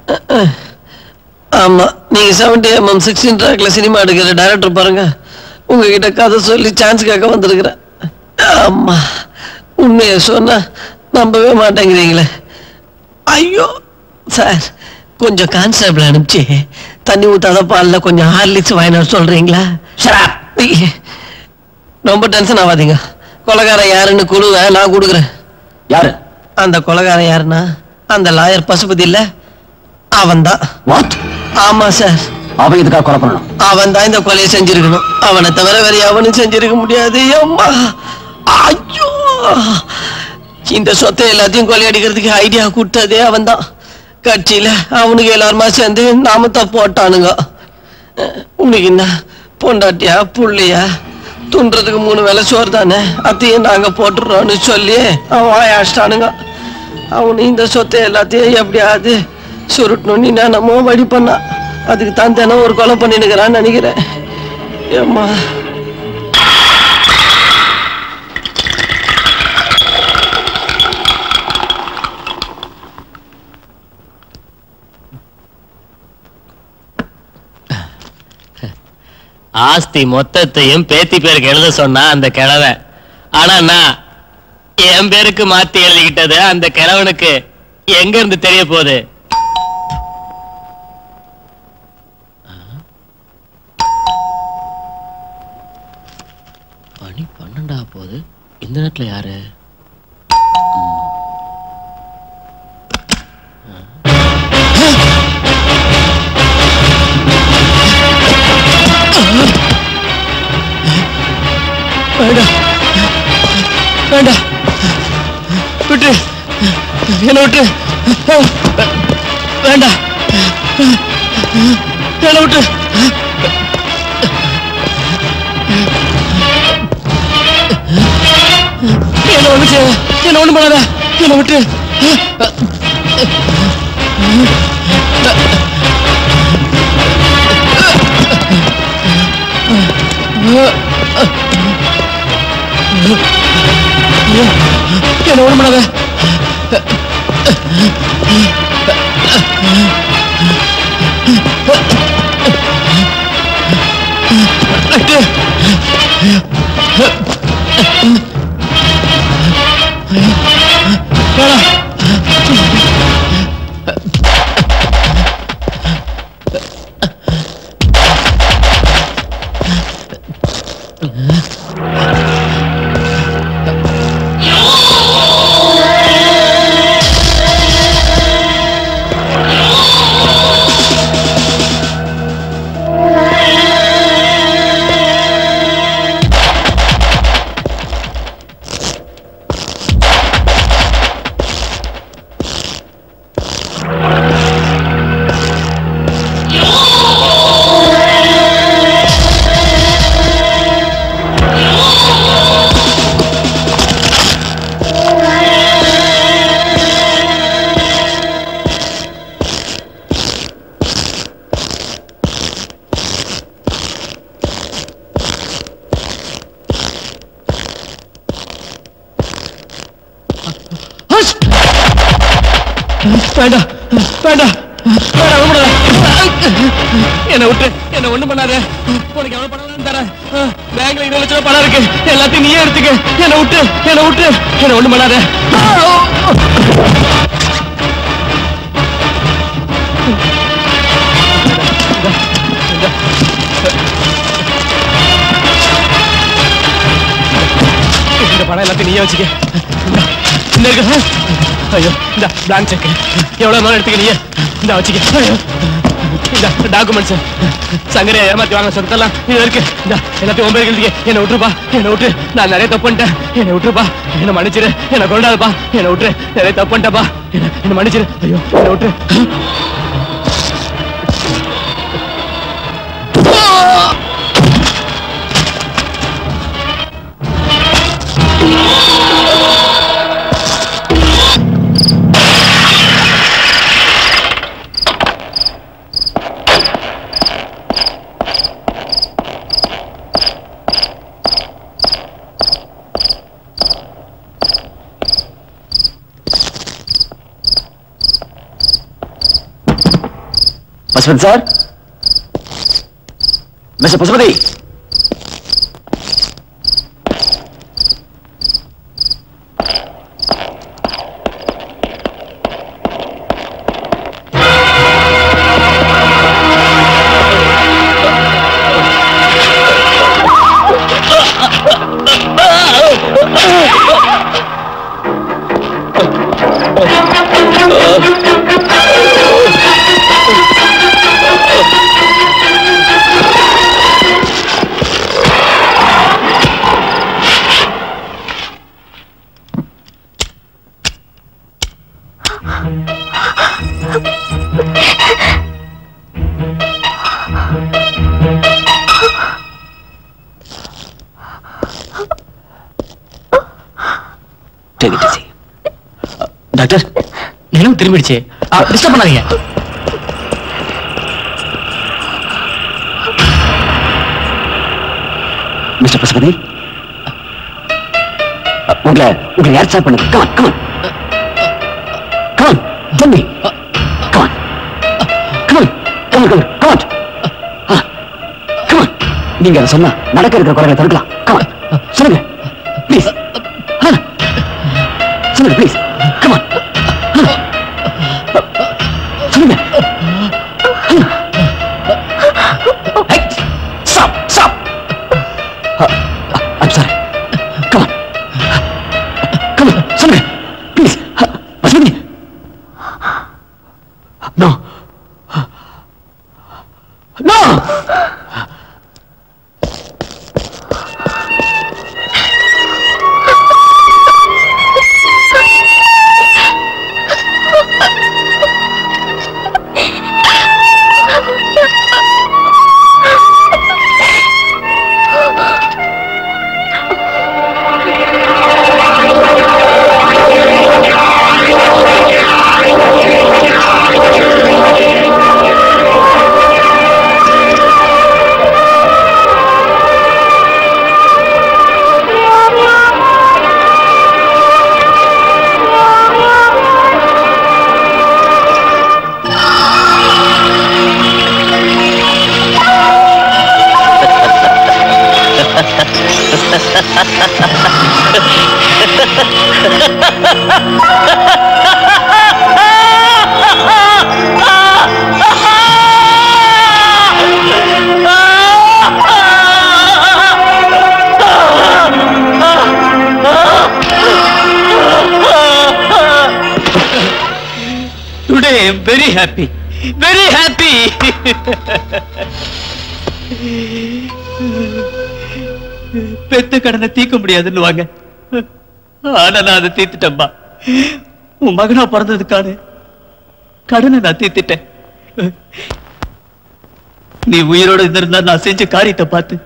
ஆமா நீங்க செவன்டி எம்எம் சிக்ஸ்டீன் ட்ராக்ல சினிமா எடுக்கிற டைரக்டர் பாருங்க உங்ககிட்ட கதை சொல்லி சான்ஸ் கேட்க வந்திருக்கிறேன் ஆமா உண்மையை சொன்னா நம்பவே மாட்டேங்கிறீங்களே ஐயோ சார் கொஞ்சம் கான்ஸ்டபிள் அனுப்பிச்சு தண்ணி ஊத்தாத பால்ல கொஞ்சம் ஹார்லிக்ஸ் வாங்கினார் சொல்றீங்களா ரொம்ப டென்ஷன் ஆகாதீங்க கொலகாரன் யாருன்னு குழுவை நான் கொடுக்குறேன் யாரு அந்த கொலகாரன் யாருன்னா அந்த லாயர் பசுபதி இல்ல அவன்தான் வாட் ஆமா சார் அவன் இதுக்காக கொலை பண்ணணும் அவன் தான் இந்த கொலையை செஞ்சிருக்கணும் அவனை தவிர வேற எவனும் செஞ்சிருக்க முடியாது அம்மா ஐயோ இந்த சொத்தை எல்லாத்தையும் கொள்ளையடிக்கிறதுக்கு ஐடியா கொடுத்ததே அவன் தான் கட்சியில அவனுக்கு எல்லாருமா சேர்ந்து நாமத்தை போட்டானுங்க அஹ், உனக்கு என்ன பொண்டாட்டியா புள்ளையா துன்றதுக்கு மூணு வேலை சோறு தானே அத்தையும் நாங்க போட்டுடுறோம்னு சொல்லி அவன் வாயாச்சிட்டானுங்க அவனு இந்த சொத்தை எல்லாத்தையும் எப்படியாவது சுருட்டணும்னு என்னமோ வழி பண்ணான் அதுக்கு தான் தினம் ஒரு கொலை பண்ணினுக்கிறான்னு நினைக்கிறேன் ஏம்மா ஆஸ்தி மொத்தத்தையும் பேத்தி பேருக்கு எழுத சொன்னா அந்த கிழவை ஆனா நான் என் பேருக்கு மாத்தி எழுதிக்கிட்டது அந்த கிழவனுக்கு எங்க இருந்து தெரிய போகுது பனி பன்னெண்டா போகுது இந்த நேரத்துல யாரு வேண்டாம் வேண்டாம் விட்டு என்ன விட்டு வேண்டாம் என்ன விட்டு என்ன ஒண்ணு செய்ய என்ன ஒண்ணு பண்ணாத என்ன விட்டு என்ன ஒண்ணு பண்ணாத விட்டு வேணாம் வேண்டாம் வேண்டாம் வேண்டாம் விட என்ன விட்டு என்ன ஒண்ணு பண்ணாத உனக்கு எவ்வளவு பணம் தரேன் பேங்க்ல இருபது லட்சம் ரூபாய் பணம் இருக்கு எல்லாத்தையும் நீயே எடுத்துக்க என்ன விட்டு என்ன விட்டு என்ன ஒண்ணு பண்ணாத இந்த பணம் எல்லாத்தையும் நீயே வச்சுக்க இந்தா, இந்த இருக்கு ஐயோ இந்த பிளாங்க் செக் எவ்வளவு நாள் எடுத்துக்க நீயே இந்த வச்சுக்க ஐயோ இந்த டாக்குமெண்ட்ஸ் சங்கரையை ஏமாத்தி வாங்க சொத்தெல்லாம் இது இருக்கு இந்த எல்லாத்தையும் ஒன்பது எழுதிக்க என்னை விட்டுருப்பா என்னை விட்டு நான் நிறைய தப்பு பண்ணிட்டேன் என்னை விட்டுருப்பா என்னை மன்னிச்சிரு என்னை கொண்டாதுப்பா என்னை விட்டு நிறைய தப்பு பண்ணிட்டப்பா என்னை என்னை மன்னிச்சிரு ஐயோ என்னை விட்டு Pasupathi sir mister Pasupathi Take it easy. Doctor நிலம் திரும்பிடுச்சு டிஸ்டர்ப் பண்ணாதீங்க மிஸ்டர் பசுபதி உங்களை உங்களை யார் ஸ்டார்ட் பண்ணுங்க கமான் கமான் கமான் தம்பி come on come on come on come on come on come on நீங்க அதை சொன்னா நடக்க இருக்கிற குறைகளை தடுக்கலாம் கமான் சொல்லுங்க ப்ளீஸ் சொல்லுங்க ப்ளீஸ் கமான் சொல்லுங்க stop stop I'm sorry. Come on. Come on, சொல்லுங்க please Pasumathi no no today I am very happy very happy பெத்த கடனை தீர்க்க முடியாதுன்னு வாங்க ஆனா நான் அதை தீர்த்துட்டேன்பா உன் மகனா பிறந்ததுக்கான கடனை நான் தீர்த்துட்டேன் நீ உயிரோட இருந்திருந்தா நான் செஞ்ச காரியத்தை பார்த்து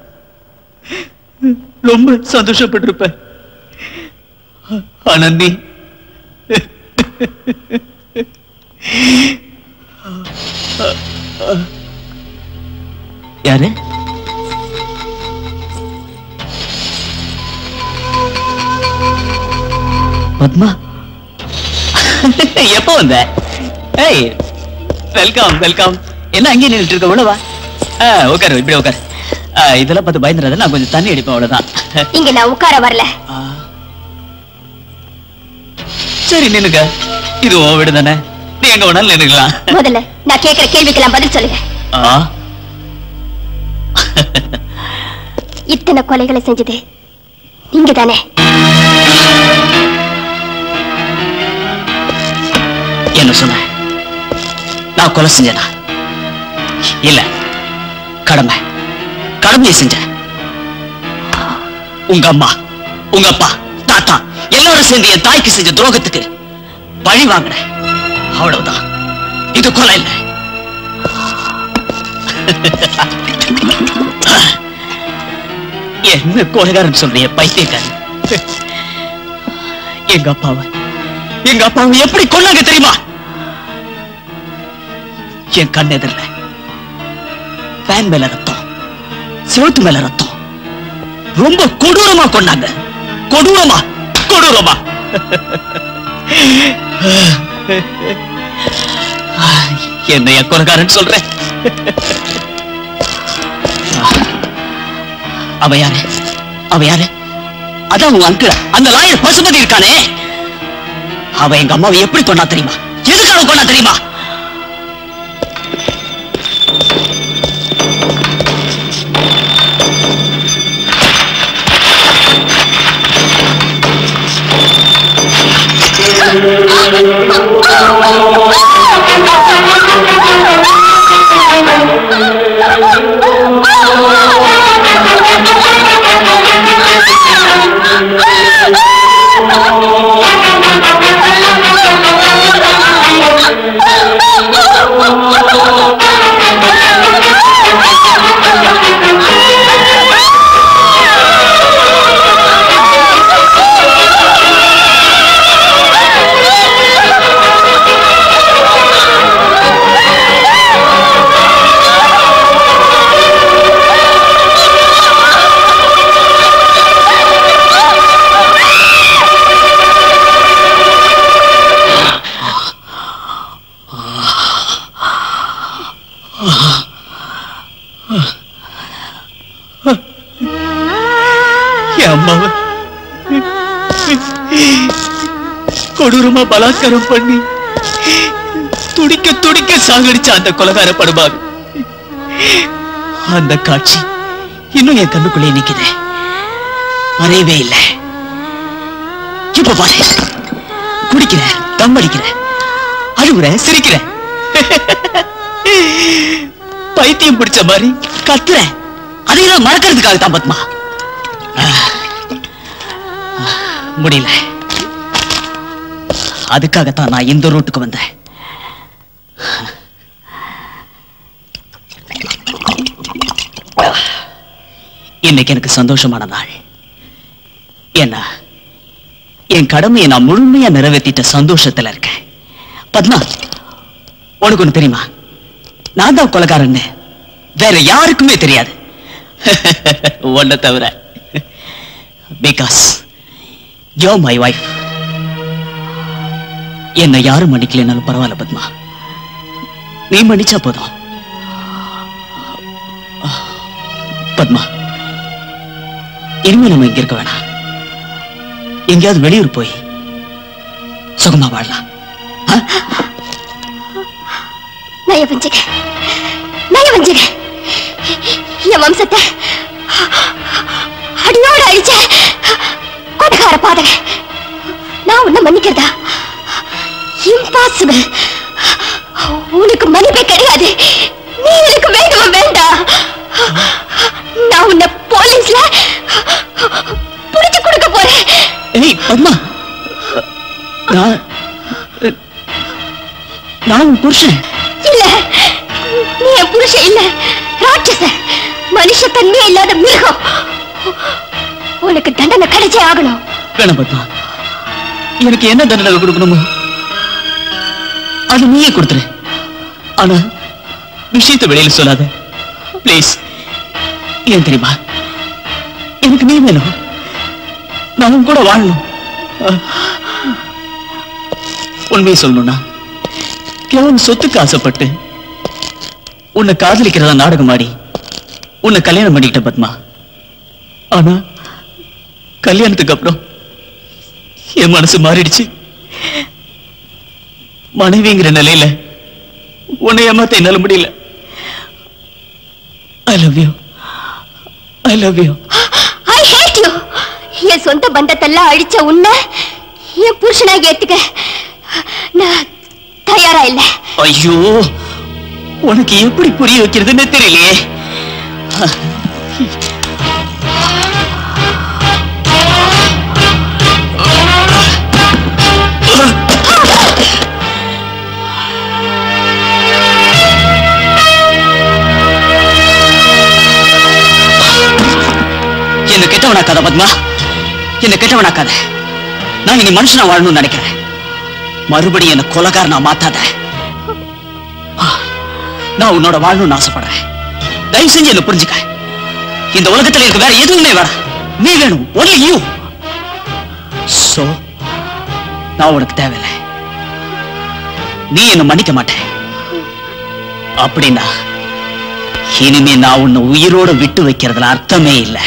ரொம்ப சந்தோஷப்பட்டிருப்ப ஆனா நீ யாரு பத்மா எப்போ வந்த ஏய் வெல்கம் வெல்கம் என்ன அங்கேயே நின்றுட்டு இருக்க உள்ள வா ஆ, உட்காரு இப்படி உட்காரு ஆ, இதெல்லாம் பார்த்து பயந்துடாத நான் கொஞ்சம் தண்ணி அடிப்பேன் அவ்வளவுதான் இங்க நான் உட்கார வரல சரி நின்னுக்க இது உன் வீடு தானே நீ எங்க வேணாலும் நின்னுக்கலாம் முதல்ல நான் கேக்குற கேள்விக்கெல்லாம் பதில் சொல்லுங்க ஆ இத்தனை கொலைகளை செஞ்சது நீங்க தானே என்ன சொன்ன நான் கொலை செஞ்சேனா இல்ல கடமை கடமையை செஞ்சேன் உங்க அம்மா உங்க அப்பா தாத்தா எல்லாரும் சேர்ந்து என் தாய்க்கு செஞ்ச துரோகத்துக்கு பழி வாங்கினேன் அவ்வளவுதான் இது கொலை இல்லை என்ன கொலைகாரன் சொல்றிய பைத்தியக்காரன் எங்க அப்பாவை எங்க அப்பாவை எப்படி கொன்னாங்க தெரியுமா என் கண் எதிரில ஃபேன் மேல ரத்தம் சிவத்து மேல ரத்தம் ரொம்ப கொடூரமா கொண்டாங்க கொடூரமா கொடூரமா என்னைய கொலைகாரன் சொல்றேன் அவ யாரு அவ யாரு அதான் உன் அங்கிள் அந்த லாயர் பசுபதி இருக்கானே அவ எங்க அம்மாவை எப்படி கொண்டா தெரியுமா எதுக்காக கொண்டா தெரியுமா என் அம்மாவை கொடூரமா பலாத்காரம் பண்ணி துடிக்க துடிக்க சாகடிச்ச அந்த கொலகார படுபாவி அந்த காட்சி இன்னும் என் கண்ணுக்குள்ளே நிக்குது மறையவே இல்லை இப்ப பாரு குடிக்கிற தம் அடிக்கிற அழுகுற சிரிக்கிற பைத்தியம் பிடிச்ச மாதிரி கத்துற அதையெல்லாம் மறக்கிறதுக்காக தான் பத்மா முடியல அதுக்காகத்தான் நான் இந்த ரூட்டுக்கு வந்தேன் இன்னைக்கு எனக்கு சந்தோஷமான நாள் என்ன என் கடமையை நான் முழுமையா நிறைவேற்றிட்ட சந்தோஷத்துல இருக்கேன் பத்மா உனக்கு ஒண்ணு தெரியுமா நான் தான் கொலைகாரன்னு வேற யாருக்குமே தெரியாது உன்னை தவிர பிகாஸ் யோ மை வைஃப் என்னை யாரும் மன்னிக்கலைனாலும் பரவாயில்ல பத்மா நீ மன்னிச்சா போதும் பத்மா இனிமே நம்ம இங்க இருக்க வேணாம் எங்கேயாவது வெளியூர் போய் சுகமா வாழலாம் நய வஞ்சிக நய வஞ்சிக என் வம்சத்தை அடியோட அழிச்ச கொடகார பாதக நான் உன்னை மன்னிக்கிறதா இம்பாசிபிள் உனக்கு மன்னிப்பே கிடையாது நீ எனக்கு வேண்டவும் வேண்டாம் நான் உன்னை போலீஸ்ல புடிச்சு கொடுக்க போறேன் ஏய் பத்மா நான் நான் உன் புருஷன் இல்ல நீ என் புருஷன் இல்ல ராட்சச மனுஷ தன்மையே இல்லாத மிருகம் உனக்கு தண்டனை கிடைச்சே ஆகணும் வேணாம் பத்மா எனக்கு என்ன தண்டனை கொடுக்கணுமோ அது நீயே கொடுத்துரு ஆனா விஷயத்தை வெளியில சொல்லாத ப்ளீஸ் ஏன் தெரியுமா எனக்கு நீ வேணும் நான் உன் கூட வாழணும் உண்மையை சொல்லணும்னா கேவலம் சொத்துக்கு ஆசைப்பட்டு உன்னை காதலிக்கிறதா நாடகம் ஆடி உன்னை கல்யாணம் பண்ணிக்கிட்ட பத்மா ஆனா கல்யாணத்துக்கு அப்புறம் என் மனசு மாறிடுச்சு மனைவிங்கிற நிலையில உன்னை ஏமாத்த என்னால முடியல I love you I love you I hate you என் சொந்த பந்தத்தெல்லாம் அழிச்ச உன்னை என் புருஷனா ஏத்துக்க நான் தயாரா இல்ல ஐயோ உனக்கு எப்படி புரிய வைக்கிறதுன்னு தெரியலையே என்ன கெட்டவனாக்காத பத்மா என்ன கெட்டவனாக்காத நான் இனி மனுஷனா வாழணும்னு நினைக்கிறேன் மறுபடியும் என்ன கொலகாரனா மாத்தாத ஆ, நான் உன்னோட வாழணும்னு ஆசைப்படுறேன் தயவு செஞ்சு என்ன புரிஞ்சுக்க இந்த உலகத்துல எனக்கு வேற எதுவுமே வேணாம் நீ வேணும் ஒன்லி யூ சோ நான் உனக்கு தேவையில்லை நீ என்ன மன்னிக்க மாட்டேன் அப்படின்னா இனிமே நான் உன்னை உயிரோட விட்டு வைக்கிறதுல அர்த்தமே இல்லை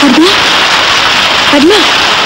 பத்மா பத்மா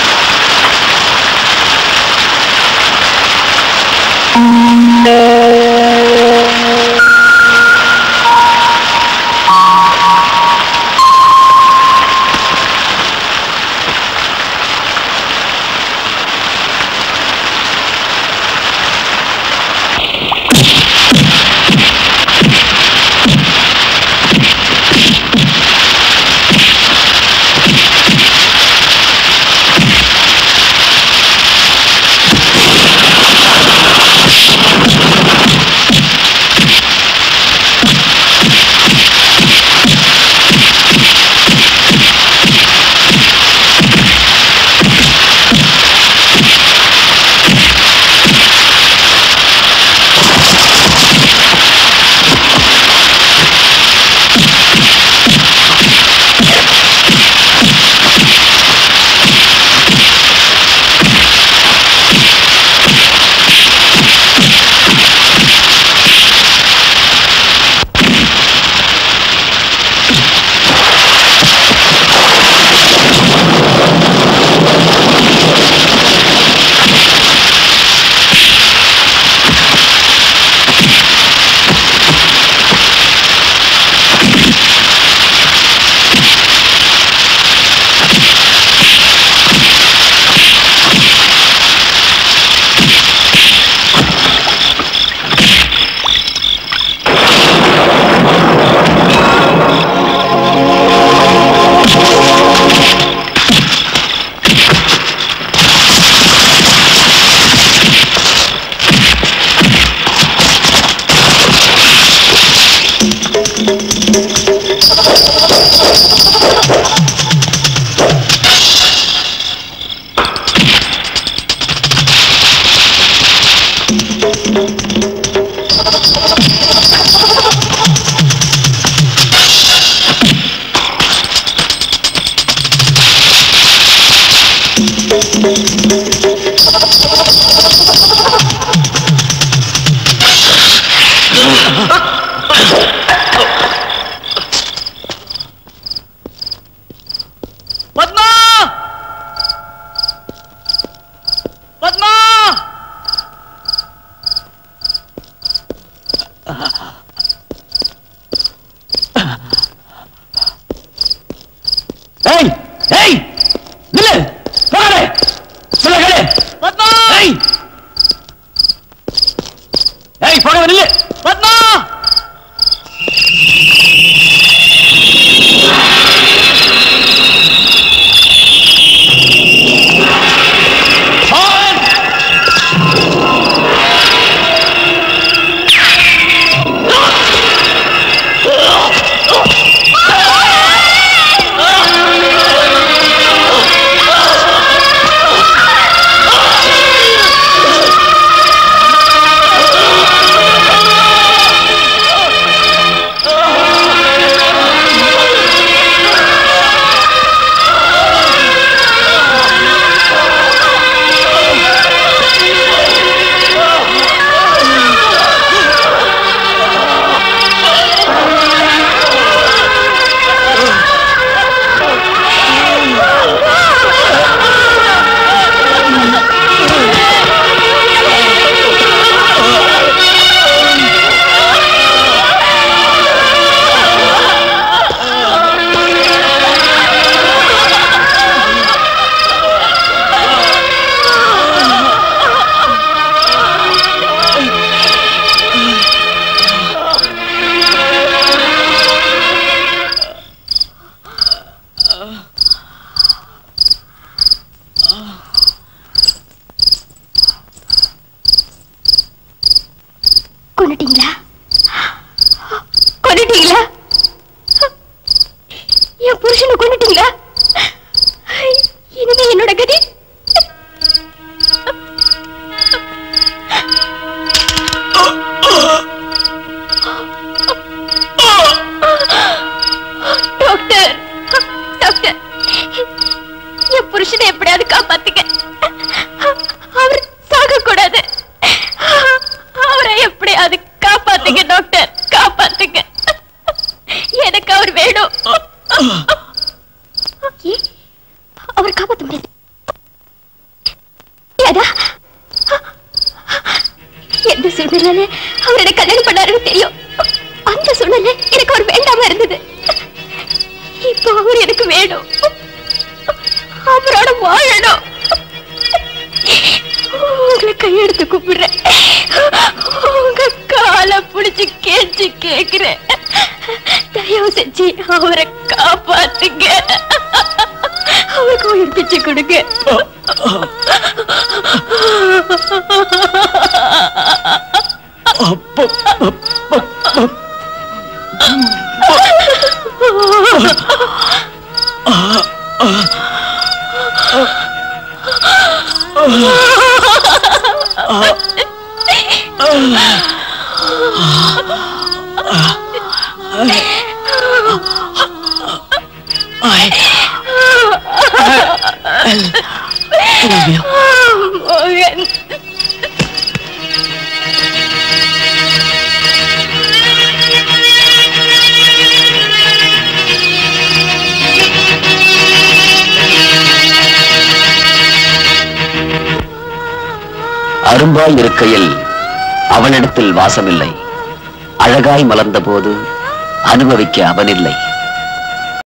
பத்மா பத்மா ஏய் ஏய் நில்லு போகாதே சொல்ல கேளு பத்மா ஏய் ஏய் போகாத நில்லு பத்மா கொண்டுட்டீங்களா கொண்டுட்டீங்களா என் புருஷனை கொண்டுட்டீங்களா இனிமே என்னோட கதி டாக்டர் டாக்டர் என் புருஷனை எப்படியாவது காப்பாத்துங்க அவர் சாக கூடாது அவரை எப்படியாவது காப்பாத்துங்க டாக்டர் காப்பாத்துங்க எனக்கு அவர் வேணும் ஏ- இருந்ததுனால அவர் எனக்கு கல்யாணம் பண்ணாருன்னு தெரியும் அந்த சூழ்நிலை எனக்கு அவர் வேண்டாம இருந்தது இப்போ அவர் எனக்கு வேணும் அவரோட வாழணும் உங்களை கையெடுத்து கூப்பிடுறேன் உங்க காலை பிடிச்சு கேச்சு கேக்குறேன் தயவு செஞ்சு அவரை காப்பாத்துங்க அவருக்கு உயிர் பிச்சு கொடுங்க மோகன் அரும்பாய் இருக்கையில் அவனிடத்தில் வாசமில்லை அழகாய் மலர்ந்த போது அனுபவிக்க அவனில்லை